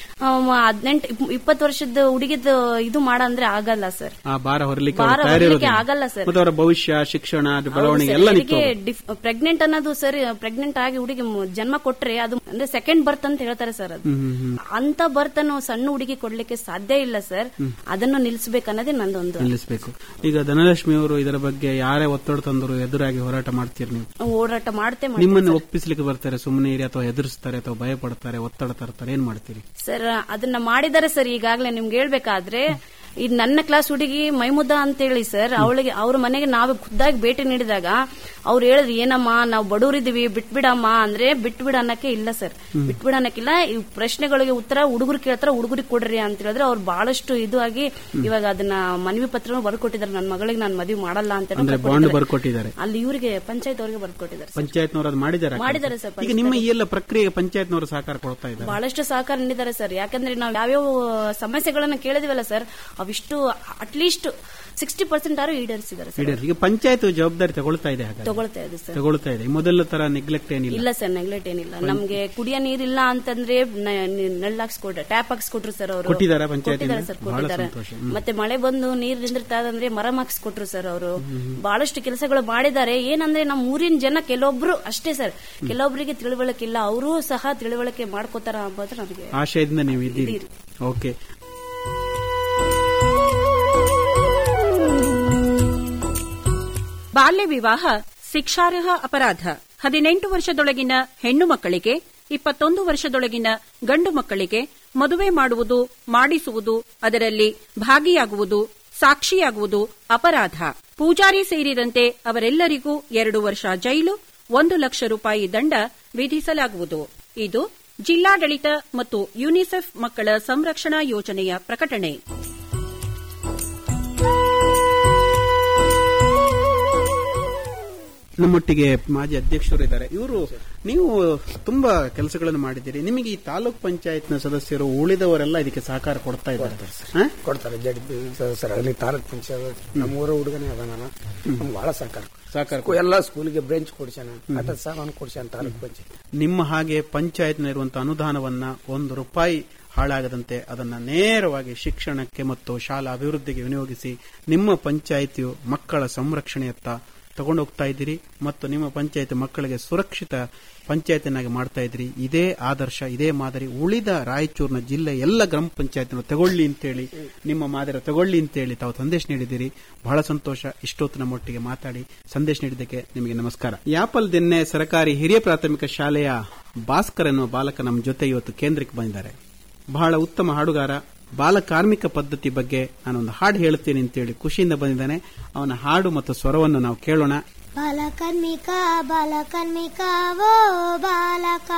ಹದಿನೆಂಟು ಇಪ್ಪತ್ತು ವರ್ಷದ ಹುಡುಗಿದ ಇದು ಮಾಡಂದ್ರೆ ಆಗಲ್ಲ ಸರ್ ಆ ಭಾರ ಹೊರಲಿಕ್ಕೆ ಭಾರ ಅವ್ರು ತಯಾರಿರೋದಿಲ್ಲ. ಹೊರಲಿಕ್ಕೆ ಆಗಲ್ಲ ಸರ್. ಮತ್ತೆ ಅವರ ಭವಿಷ್ಯ ಶಿಕ್ಷಣ ಅದು ಬೆಳವಣಿಗೆ ಎಲ್ಲ ನಿಂತು ಪ್ರೆಗ್ನೆಂಟ್ ಅನ್ನೋದು ಸರ್ ಪ್ರೆಗ್ನೆಂಟ್ ಆಗಿ ಹುಡುಗಿ ಮ- ಜನ್ಮ ಕೊಟ್ರೆ ಅದು ಅಂದ್ರೆ ಸೆಕೆಂಡ್ ಬರ್ತ್ ಅಂತ ಹೇಳ್ತಾರೆ ಸರ್ ಅದು ಅಂತ ಬರ್ತ್ ಅನ್ನು ಸಣ್ಣ ಹುಡುಗಿ ಕೊಡ್ಲಿಕ್ಕೆ ಸಾಧ್ಯ ಇಲ್ಲ ಸರ್ ಅದನ್ನು ನಿಲ್ಲಿಸಬೇಕನ್ನೋದೇ ನಂದೊಂದು ನಿಲ್ಲಿಸಬೇಕು ಈಗ ಧನಲಕ್ಷ್ಮಿ ಅವರು ಇದರ ಬಗ್ಗೆ ಯಾರೇ ಒತ್ತಡ ತಂದರು ಎದುರಾಗಿ ಹೋರಾಟ ಮಾಡ್ತೀರಿ ನೀವು ಓಡಾಟ ಮಾಡ್ತೇ ಮಾಡ್ತೀವಿ ನಿಮ್ಮನ್ನು ಒಪ್ಪಿಸ್ಲಿಕ್ಕೆ ಬರ್ತಾರೆ ಸುಮ್ಮನೆ ಇರಿ ಅಥವಾ ಎದುರಿಸ್ತಾರೆ ಅಥವಾ ಭಯ ಪಡ್ತಾರೆ ಒತ್ತಡ ತರ್ತಾರೆ ಏನ್ ಮಾಡ್ತೀರಿ ಸರ್ ಅದನ್ನ ಮಾಡಿದ್ದಾರೆ ಸರ್ ಈಗಾಗಲೇ ನಿಮ್ಗೆ ಹೇಳ್ಬೇಕಾದ್ರೆ ಈ ನನ್ನ ಕ್ಲಾಸ್ ಹುಡುಗಿ ಮೈಮುದ್ದ ಅಂತ ಹೇಳಿ ಸರ್ ಅವಳಿಗೆ ಅವ್ರ ಮನೆಗೆ ನಾವೇ ಖುದ್ದಾಗಿ ಭೇಟಿ ನೀಡಿದಾಗ ಅವ್ರು ಹೇಳಿದ್ರು ಏನಮ್ಮ ನಾವು ಬಡವರಿದ್ದೀವಿ ಬಿಟ್ಬಿಡಮ್ಮ ಅಂದ್ರೆ ಬಿಟ್ಬಿಡ ಅನ್ನಕ್ಕೆ ಇಲ್ಲ ಸರ್ ಬಿಟ್ಬಿಡ ಅನ್ನಕ್ಕಿಲ್ಲ ಈ ಪ್ರಶ್ನೆಗಳಿಗೆ ಉತ್ತರ ಹುಡುಗರು ಕೇಳ್ತಾರ ಹುಡುಗರಿಗೆ ಕೊಡ್ರಿ ಅಂತ ಹೇಳಿದ್ರೆ ಅವ್ರು ಬಹಳಷ್ಟು ಇದು ಆಗಿ ಇವಾಗ ಅದನ್ನ ಮನವಿ ಪತ್ರ ಬರ್ಕೊಟ್ಟಿದ್ದಾರೆ ನನ್ನ ಮಗಳಿಗೆ ನಾನು ಮದುವೆ ಮಾಡಲ್ಲ ಅಂತ ಅಂದ್ರೆ ಬಾಂಡ್ ಬರ್ಕೊಟ್ಟಿದ್ದಾರೆ ಅಲ್ಲಿ ಇವರಿಗೆ ಪಂಚಾಯತ್ ಅವರಿಗೆ ಬರ್ಕೊಟ್ಟಿದ್ದಾರೆ ಸರ್. ಪಂಚಾಯತ್ನವರು ಅದು ಮಾಡಿದ್ದಾರೆ ಮಾಡಿದ್ದಾರೆ ಸರ್, ಈಗ ನಿಮ್ಮ ಈ ಎಲ್ಲ ಪ್ರಕ್ರಿಯೆಗೆ ಪಂಚಾಯತ್ನವರು ಸಹಕಾರ ಕೊಡ್ತಾ ಇದ್ದಾರೆ ಬಹಳಷ್ಟು ಸಹಕಾರ ನೀಡಿದ್ದಾರೆ ಸರ್ ಯಾಕಂದ್ರೆ ನಾವು ಯಾವ್ಯಾವ ಸಮಸ್ಯೆಗಳನ್ನ ಕೇಳಿದಿವಲ್ಲ ಸರ್ ಅವಿಷ್ಟು ಅಟ್ಲೀಸ್ಟ್ ಸಿಕ್ಸ್ಟಿ ಪರ್ಸೆಂಟ್ ಆರು ಈಡೇರಿಸಿದ್ದಾರೆ ಸರ್ ಈಗ ಪಂಚಾಯತ್ ಜವಾಬ್ದಾರಿ ತಗೊಳ್ತಾ ಇದೆ ಹಾಗಾದ್ರೆ ತಗೊಳ್ತಾ ಇದೆ ಸರ್ ತಗೊಳ್ತಾ ಇದೆ ಮೊದಲ ತರ ನೆಗ್ಲೆಕ್ಟ್ ಏನಿಲ್ಲ ಇಲ್ಲ ಸರ್ ನೆಗ್ಲೆಕ್ಟ್ ಏನಿಲ್ಲ ನಮ್ಗೆ ಕುಡಿಯೋ ನೀರಿಲ್ಲ ಅಂತಂದ್ರೆ ನ- ನ- ನಳ್ಳು ಹಾಕ್ಸ್ಕೊಟ್ರೆ ಟ್ಯಾಪ್ ಹಾಕ್ಸ್ಕೊಟ್ರು ಸರ್ ಅವರು ಕೊಟ್ಟಿದ್ದಾರಾ ಪಂಚಾಯತ್ ಕೊಟ್ಟಿದ್ದಾರೆ ಸರ್ ಬಹಳ ಕೊಟ್ಟಿದ್ದಾರೆ ಸಂತೋಷ ಹ್ಮ್. ಮತ್ತೆ ಮಳೆ ಬಂದು ನೀರ್ ನಿಂದಿರ್ತಾ ಅಂದ್ರೆ ಮರ ಮಾಕ್ಸ್ ಕೊಟ್ರು ಸರ್ ಅವರು ಬಹಳಷ್ಟು ಕೆಲಸಗಳು ಮಾಡಿದ್ದಾರೆ ಏನಂದ್ರೆ ನಮ್ಮ ಊರಿನ ಜನ ಕೆಲವೊಬ್ರು ಅಷ್ಟೇ ಸರ್ ಕೆಲವೊಬ್ಬರಿಗೆ ತಿಳುವಳಿಕೆ ಇಲ್ಲ ಅವರು ಸಹ ತಿಳುವಳಿಕೆ ಮಾಡ್ಕೋತಾರ ಅಂಬೋದು ನನಗೆ ಆಶಯದಿಂದ ನೀವು ಇದ್ದೀರಿ ಓಕೆ ಬಾಲ್ಯ ವಿವಾಹ ಶಿಕ್ಷಾರ್ಹ ಅಪರಾಧ ಹದಿನೆಂಟು ವರ್ಷದೊಳಗಿನ ಹೆಣ್ಣು ಮಕ್ಕಳಿಗೆ ಇಪ್ಪತ್ತೊಂದು ವರ್ಷದೊಳಗಿನ ಗಂಡು ಮಕ್ಕಳಿಗೆ ಮದುವೆ ಮಾಡುವುದು ಮಾಡಿಸುವುದು ಅದರಲ್ಲಿ ಭಾಗಿಯಾಗುವುದು ಸಾಕ್ಷಿಯಾಗುವುದು ಅಪರಾಧ ಪೂಜಾರಿ ಸೇರಿದಂತೆ ಅವರೆಲ್ಲರಿಗೂ ಎರಡು ವರ್ಷ ಜೈಲು ಒಂದು ಲಕ್ಷ ರೂಪಾಯಿ ದಂಡ ವಿಧಿಸಲಾಗುವುದು ಇದು ಜಿಲ್ಲಾಡಳಿತ ಮತ್ತು ಯುನಿಸೆಫ್ ಮಕ್ಕಳ ಸಂರಕ್ಷಣಾ ಯೋಜನೆಯ ಪ್ರಕಟಣೆ ನಮ್ಮೊಟ್ಟಿಗೆ ಮಾಜಿ ಅಧ್ಯಕ್ಷರು ಇದ್ದಾರೆ ಇವರು ನೀವು ತುಂಬಾ ಕೆಲಸಗಳನ್ನು ಮಾಡಿದ್ದೀರಿ ನಿಮಗೆ ಈ ತಾಲೂಕ್ ಪಂಚಾಯತ್ನ ಸದಸ್ಯರು ಉಳಿದವರೆಲ್ಲ ಇದಕ್ಕೆ ಸಹಕಾರ ಕೊಡ್ತಾ ಇದ್ದಾರೆ ಹಾ? ಕೊಡ್ತಾರೆ ಜಡ್ ಸರ್ ಅಲ್ಲಿ ತಾಲೂಕ್ ಪಂಚಾಯತ್ ನಮ್ಮ ಊರ ಹುಡುಗನೇ ಅದ ನಾನು ನಮ್ಗೆ ಬಹಳ ಸಹಕಾರ ಸಹಕಾರ ಸ್ಕೂ- ಎಲ್ಲ ಸ್ಕೂಲ್ಗೆ ಬ್ರೆಂಚ್ ಕೊಡ್ಸ್ಯಾನ ಆಟದ ಸಾಮಾನು ಕೊಡ್ಸ್ಯಾನ ತಾಲೂಕ್ ಪಂಚಾಯತ್ ನಿಮ್ಮ ಹಾಗೆ ಪಂಚಾಯತ್ನಲ್ಲಿರುವಂತಹ ಅನುದಾನವನ್ನ ಒಂದು ರೂಪಾಯಿ ಹಾಳಾಗದಂತೆ ಅದನ್ನ ನೇರವಾಗಿ ಶಿಕ್ಷಣಕ್ಕೆ ಮತ್ತು ಶಾಲಾ ಅಭಿವೃದ್ಧಿಗೆ ವಿನಿಯೋಗಿಸಿ ನಿಮ್ಮ ಪಂಚಾಯಿತಿಯು ಮಕ್ಕಳ ಸಂರಕ್ಷಣೆಯತ್ತ ತಗೊಂಡೋಗ್ತಾ ಇದ್ದೀರಿ ಮತ್ತು ನಿಮ್ಮ ಪಂಚಾಯತ್ ಮಕ್ಕಳಿಗೆ ಸುರಕ್ಷಿತ ಪಂಚಾಯತಿನಾಗಿ ಮಾಡ್ತಾ ಇದ್ದೀರಿ ಇದೇ ಆದರ್ಶ ಇದೇ ಮಾದರಿ ಉಳಿದ ರಾಯಚೂರಿನ ಜಿಲ್ಲೆ ಎಲ್ಲ ಗ್ರಾಮ ಪಂಚಾಯತ್ನ ತಗೊಳ್ಳಿ ಅಂತೇಳಿ ನಿಮ್ಮ ಮಾದರಿ ತಗೊಳ್ಳಿ ಅಂತೇಳಿ ತಾವು ಸಂದೇಶ ನೀಡಿದ್ದೀರಿ ಬಹಳ ಸಂತೋಷ ಇಷ್ಟೊತ್ತು ನಮ್ಮೊಟ್ಟಿಗೆ ಮಾತಾಡಿ ಸಂದೇಶ ನೀಡಿದ್ದಕ್ಕೆ ನಿಮಗೆ ನಮಸ್ಕಾರ ಯಾಪಲ್ ದಿನ್ನೆ ಸರ್ಕಾರಿ ಹಿರಿಯ ಪ್ರಾಥಮಿಕ ಶಾಲೆಯ ಭಾಸ್ಕರ್ ಎನ್ನುವ ಬಾಲಕ ನಮ್ಮ ಜೊತೆ ಇವತ್ತು ಕೇಂದ್ರಕ್ಕೆ ಬಂದಿದ್ದಾರೆ ಬಹಳ ಉತ್ತಮ ಹಾಡುಗಾರ ಬಾಲ ಕಾರ್ಮಿಕ ಪದ್ಧತಿ ಬಗ್ಗೆ ನಾನೊಂದು ಹಾಡು ಹೇಳ್ತೀನಿ ಅಂತೇಳಿ ಖುಷಿಯಿಂದ ಬಂದಿದ್ದಾನೆ ಅವನ ಹಾಡು ಮತ್ತು ಸ್ವರವನ್ನು ನಾವು ಕೇಳೋಣ ಬಾಲಕರ್ಮಿಕ ಬಾಲಕರ್ಮಿಕ ಓ ಬಾಲಕ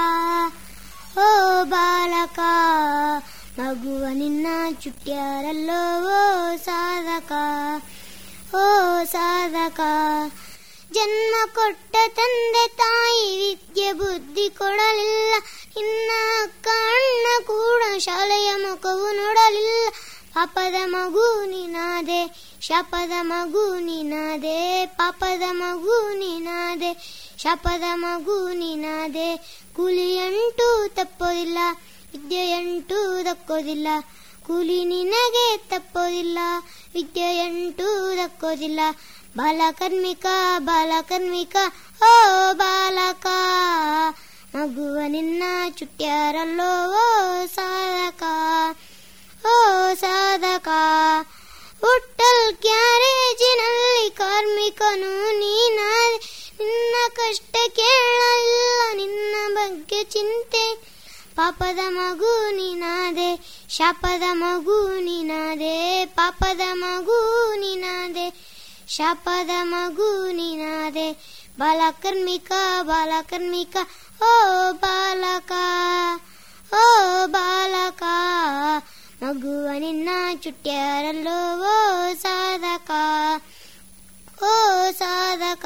ಓ ಬಾಲಕ ಮಗುವ ನಿನ್ನ ಚುಟ್ಯಾರಲ್ಲೋ ಓ ಸಾಧಕ ಓ ಸಾಧಕ ಜನ್ಮ ಕೊಟ್ಟ ತಂದೆ ತಾಯಿ ವಿದ್ಯೆ ಬುದ್ಧಿ ಕೊಡಲಿಲ್ಲ ಇನ್ನ ಅಕ್ಕ ಅಣ್ಣ ಕೂಡ ಶಾಲೆಯ ಮುಖವು ನೋಡಲಿಲ್ಲ ಪಾಪದ ಮಗು ನಿನಾದೆ ಶಾಪದ ಮಗು ನಿನಾದೆ ಪಾಪದ ಮಗು ನಿನಾದೆ ಶಾಪದ ಮಗು ನಿನಾದೆ ಕೂಲಿಯಂಟು ತಪ್ಪೋದಿಲ್ಲ ವಿದ್ಯೆಯಂಟು ದಕ್ಕೋದಿಲ್ಲ ಕೂಲಿ ನಿನಗೆ ತಪ್ಪೋದಿಲ್ಲ ವಿದ್ಯೆಯಂಟು ದಕ್ಕೋದಿಲ್ಲ ಬಾಲಕರ್ಮಿಕ ಬಾಲಕರ್ಮಿಕ ಓ ಬಾಲಕ ಮಗುವ ನಿನ್ನ ಚುಟ್ಯಾರಲ್ಲೋ ಓ ಸಾಧಕ ಓ ಸಾಧಕ ಹುಟ್ಟಲ್ ಗ್ಯಾರೇಜಿನಲ್ಲಿ ಕಾರ್ಮಿಕನು ನೀನಾದೆ ನಿನ್ನ ಕಷ್ಟ ಕೇಳಲಿಲ್ಲ ನಿನ್ನ ಬಗ್ಗೆ ಚಿಂತೆ ಪಾಪದ ಮಗು ನೀನಾದೆ ಶಾಪದ ಮಗು ನೀನಾದೆ ಪಾಪದ ಮಗು ನೀನಾದೆ ಶಾಪದ ಮಗು ನೀನಾದೆ ಬಾಲಕರ್ಮಿಕ ಬಾಲಕರ್ಮಿಕ ಓ ಬಾಲಕ ಓ ಬಾಲಕ ಮಗುವ ನಿನ್ನ ಚುಟ್ಯಾರಲ್ಲೋ ಓ ಸಾಧಕ ಓ ಸಾಧಕ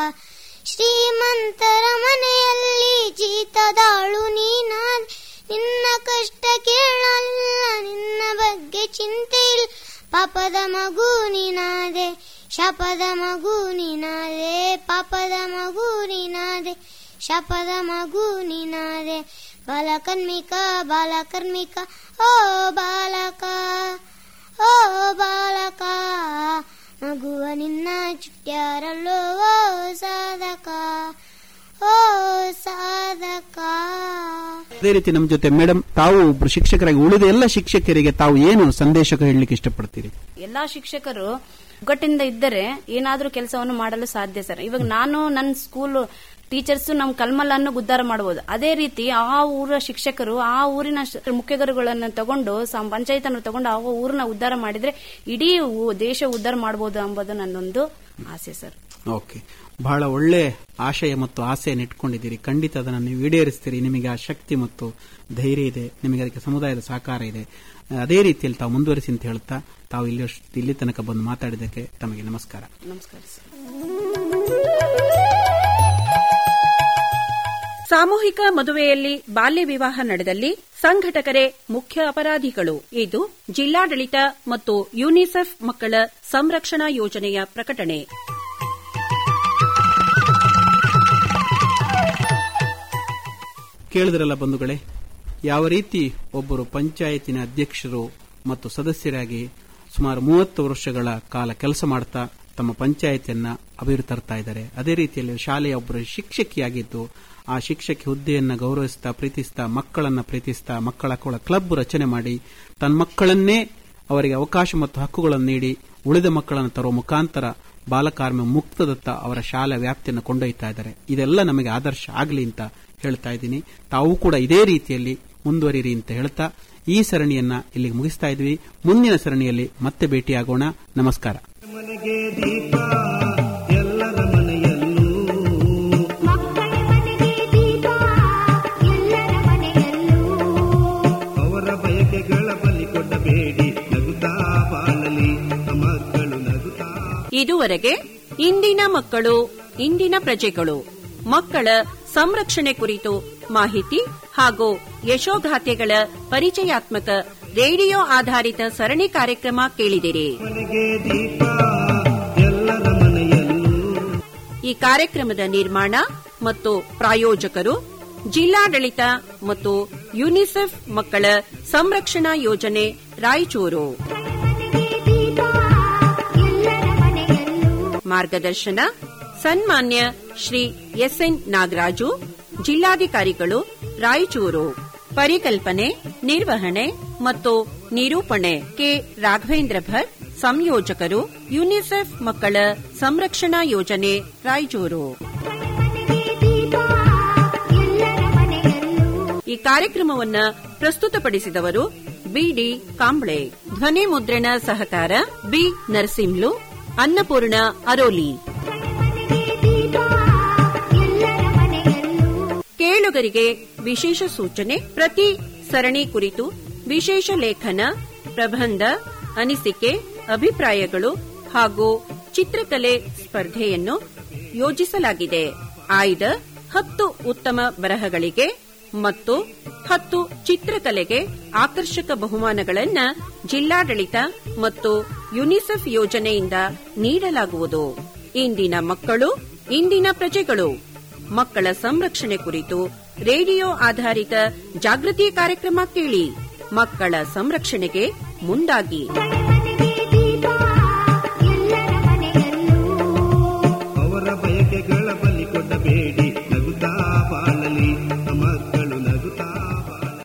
ಶ್ರೀಮಂತರ ಮನೆಯಲ್ಲಿ ಜೀತದಾಳು ನೀನಾದ ನಿನ್ನ ಕಷ್ಟ ಕೇಳಲ್ಲ ನಿನ್ನ ಬಗ್ಗೆ ಚಿಂತೆ ಇಲ್ಲ ಪಾಪದ ಮಗು ನೀನಾದೆ ಶಾಪದ ಮಗು ನೀನಾದೆ ಪಾಪದ ಮಗು ನೀನಾದೆ ಶಾಪದ ಮಗು ನೀನಾದೆ ಬಾಲಕರ್ಮಿಕ ಬಾಲಕರ್ಮಿಕ ಓ ಬಾಲಕ ಓ ಬಾಲಕ ಮಗುವ ನಿನ್ನ ಚುಟ್ಯಾರಲ್ಲೋ ಓ ಸಾಧಕ ಓ ಸಾಧಕ ಅದೇ ರೀತಿ ನಮ್ಮ ಜೊತೆ ಮೇಡಮ್ ತಾವು ಒಬ್ರು ಶಿಕ್ಷಕರಾಗಿ ಉಳಿದ ಎಲ್ಲ ಶಿಕ್ಷಕರಿಗೆ ತಾವು ಏನು ಸಂದೇಶ ಹೇಳಲಿಕ್ಕೆ ಇಷ್ಟಪಡ್ತೀರಿ ಎಲ್ಲಾ ಶಿಕ್ಷಕರು ಒಗ್ಗಟ್ಟಿಂದ ಇದ್ದರೆ ಏನಾದ್ರೂ ಕೆಲಸವನ್ನು ಮಾಡಲು ಸಾಧ್ಯ ಸರ್ ಇವಾಗ ನಾನು ನನ್ನ ಸ್ಕೂಲ್ ಟೀಚರ್ಸ್ ನಮ್ ಕಲ್ಮಲನ್ನು ಉದ್ಧಾರ ಮಾಡಬಹುದು ಅದೇ ರೀತಿ ಆ ಊರ ಶಿಕ್ಷಕರು ಆ ಊರಿನ ಶ- ಮುಖ್ಯಗುರುಗಳನ್ನು ತಗೊಂಡು ಪಂಚಾಯತ್ ಅನ್ನು ತಗೊಂಡು ಆ ಊರನ್ನ ಉದ್ಧಾರ ಮಾಡಿದ್ರೆ ಇಡೀ ಊ- ದೇಶ ಉದ್ಧಾರ ಮಾಡಬಹುದು ಎಂಬುದು ನನ್ನೊಂದು ಆಸೆ ಸರ್ ಓಕೆ ಬಹಳ ಒಳ್ಳೆ ಆಶಯ ಮತ್ತು ಆಸೆಯನ್ನು ಇಟ್ಕೊಂಡಿದ್ದೀರಿ ಖಂಡಿತ ಅದನ್ನು ನೀವು ಈಡೇರಿಸ್ತೀರಿ ನಿಮಗೆ ಆ ಶಕ್ತಿ ಮತ್ತು ಧೈರ್ಯ ಇದೆ ನಿಮಗೆ ಅದಕ್ಕೆ ಸಮುದಾಯದ ಸಹಕಾರ ಇದೆ ಅದೇ ರೀತಿಯಲ್ಲಿ ತಾವು ಮುಂದುವರಿಸಿ ಅಂತ ಹೇಳ್ತಾ ತಾವು ಇಲ್ಲಿ ಇಲ್ಲಿ ತನಕ ಬಂದು ಮಾತಾಡಿದ್ದಕ್ಕೆ ತಮಗೆ ನಮಸ್ಕಾರ ನಮಸ್ಕಾರ ಸರ್ ಸಾಮೂಹಿಕ ಮದುವೆಯಲ್ಲಿ ಬಾಲ್ಯ ವಿವಾಹ ನಡೆದಲ್ಲಿ ಸಂಘಟಕರೇ ಮುಖ್ಯ ಅಪರಾಧಿಗಳು ಇದು ಜಿಲ್ಲಾಡಳಿತ ಮತ್ತು ಯುನಿಸೆಫ್ ಮಕ್ಕಳ ಸಂರಕ್ಷಣಾ ಯೋಜನೆಯ ಪ್ರಕಟಣೆ ಕೇಳಿದ್ರಲ್ಲ ಬಂಧುಗಳೇ ಯಾವ ರೀತಿ ಒಬ್ಬರು ಪಂಚಾಯತಿನ ಅಧ್ಯಕ್ಷರು ಮತ್ತು ಸದಸ್ಯರಾಗಿ ಸುಮಾರು ಮೂವತ್ತು ವರ್ಷಗಳ ಕಾಲ ಕೆಲಸ ಮಾಡ್ತಾ ತಮ್ಮ ಪಂಚಾಯತಿಯನ್ನ ಅಭಿವೃದ್ಧಿ ತರ್ತಾ ಇದ್ದಾರೆ ಅದೇ ರೀತಿಯಲ್ಲಿ ಶಾಲೆಯ ಒಬ್ಬರು ಶಿಕ್ಷಕಿಯಾಗಿದ್ದು ಆ ಶಿಕ್ಷಕಿ ಹುದ್ದೆಯನ್ನ ಗೌರವಿಸ್ತಾ ಪ್ರೀತಿಸ್ತಾ ಮಕ್ಕಳನ್ನ ಪ್ರೀತಿಸ್ತಾ ಮಕ್ಕಳ ಕೂಡ ಕ್ಲಬ್ ರಚನೆ ಮಾಡಿ ತನ್ನ ಮಕ್ಕಳನ್ನೇ ಅವರಿಗೆ ಅವಕಾಶ ಮತ್ತು ಹಕ್ಕುಗಳನ್ನು ನೀಡಿ ಉಳಿದ ಮಕ್ಕಳನ್ನು ತರುವ ಮುಖಾಂತರ ಬಾಲಕಾರ್ಮಿಕ ಮುಕ್ತದತ್ತ ಅವರ ಶಾಲಾ ವ್ಯಾಪ್ತಿಯನ್ನು ಕೊಂಡೊಯ್ತಾ ಇದ್ದಾರೆ ಇದೆಲ್ಲ ನಮಗೆ ಆದರ್ಶ ಆಗಲಿ ಅಂತ ಹೇಳ್ತಾ ಇದ್ದೀನಿ ತಾವು ಕೂಡ ಇದೇ ರೀತಿಯಲ್ಲಿ ಮುಂದುವರಿರಿ ಅಂತ ಹೇಳ್ತಾ ಈ ಸರಣಿಯನ್ನ ಇಲ್ಲಿಗೆ ಮುಗಿಸ್ತಾ ಇದ್ವಿ ಮುಂದಿನ ಸರಣಿಯಲ್ಲಿ ಮತ್ತೆ ಭೇಟಿಯಾಗೋಣ ನಮಸ್ಕಾರ ಮನೆಗೆ ದೀಪ ಎಲ್ಲರ ಮನೆಯಲ್ಲೂ ಮಕ್ಕಳ ಮನೆಗೆ ದೀಪ ಎಲ್ಲರ ಮನೆಯಲ್ಲೂ ಅವರ ಬಯಕೆಗಳ ಬಲಿ ಕೊಡಬೇಡಿ ನಗುತ್ತಾ ಬಾಳಲಿ ಮಕ್ಕಳು ನಗುತ್ತಾ ಇದುವರೆಗೆ ಇಂದಿನ ಮಕ್ಕಳು ಇಂದಿನ ಪ್ರಜೆಗಳು ಮಕ್ಕಳ ಸಂರಕ್ಷಣೆ ಕುರಿತು ಮಾಹಿತಿ ಹಾಗೂ ಯಶೋಗಾಥೆಗಳ ಪರಿಚಯಾತ್ಮಕ ರೇಡಿಯೋ ಆಧಾರಿತ ಸರಣಿ ಕಾರ್ಯಕ್ರಮ ಕೇಳಿದಿರಿ ಮನೆಗೆ ದೀಪ ಎಲ್ಲರ ಮನೆಯಲ್ಲೂ ಈ ಕಾರ್ಯಕ್ರಮದ ನಿರ್ಮಾಣ ಮತ್ತು ಪ್ರಾಯೋಜಕರು ಜಿಲ್ಲಾಡಳಿತ ಮತ್ತು ಯುನಿಸೆಫ್ ಮಕ್ಕಳ ಸಂರಕ್ಷಣಾ ಯೋಜನೆ ರಾಯಚೂರು ಮನೆಗೆ ದೀಪ ಎಲ್ಲರ ಮನೆಯಲ್ಲೂ ಮಾರ್ಗದರ್ಶನ ಸನ್ಮಾನ್ಯ ಶ್ರೀ ಎಸ್ಎನ್ ನಾಗರಾಜು ಜಿಲ್ಲಾಧಿಕಾರಿಗಳು ರಾಯಚೂರು ಪರಿಕಲ್ಪನೆ ನಿರ್ವಹಣೆ ಮತ್ತು ನಿರೂಪಣೆ ಕೆ ರಾಘವೇಂದ್ರ ಭಟ್ ಸಂಯೋಜಕರು ಯುನಿಸೆಫ್ ಮಕ್ಕಳ ಸಂರಕ್ಷಣಾ ಯೋಜನೆ ರಾಯಚೂರು ಮನೆಗೆ ದೀಪ ಎಲ್ಲರ ಮನೆಯಲ್ಲೂ ಈ ಕಾರ್ಯಕ್ರಮವನ್ನ ಪ್ರಸ್ತುತಪಡಿಸಿದವರು ಬಿಡಿ ಕಾಂಬ್ಳೆ ಧ್ವನಿ ಮುದ್ರಣ ಸಹಕಾರ ಬಿ ನರಸಿಂಹ್ಲು ಅನ್ನಪೂರ್ಣ ಅರೋಲಿ ಮನೆಗೆ ದೀಪ ಎಲ್ಲರ ಮನೆಯಲ್ಲೂ ಕೇಳುಗರಿಗೆ ವಿಶೇಷ ಸೂಚನೆ ಪ್ರತಿ ಸರಣಿ ಕುರಿತು ವಿಶೇಷ ಲೇಖನ ಪ್ರಬಂಧ ಅನಿಸಿಕೆ ಅಭಿಪ್ರಾಯಗಳು ಹಾಗೂ ಚಿತ್ರಕಲೆ ಸ್ಪರ್ಧೆಯನ್ನು ಯೋಜಿಸಲಾಗಿದೆ ಆಯ್ದ ಹತ್ತು ಉತ್ತಮ ಬರಹಗಳಿಗೆ ಮತ್ತು ಹತ್ತು ಚಿತ್ರಕಲೆಗೆ ಆಕರ್ಷಕ ಬಹುಮಾನಗಳನ್ನ ಜಿಲ್ಲಾಡಳಿತ ಮತ್ತು ಯುನಿಸೆಫ್ ಯೋಜನೆಯಿಂದ ನೀಡಲಾಗುವುದು ಇಂದಿನ ಮಕ್ಕಳು ಇಂದಿನ ಪ್ರಜೆಗಳು ಮಕ್ಕಳ ಸಂರಕ್ಷಣೆ ಕುರಿತು ರೇಡಿಯೋ ಆಧಾರಿತ ಜಾಗೃತಿ ಕಾರ್ಯಕ್ರಮ ಕೇಳಿ ಮಕ್ಕಳ ಸಂರಕ್ಷಣೆಗೆ ಮುಂದಾಗಿ ಮನೆಗೆ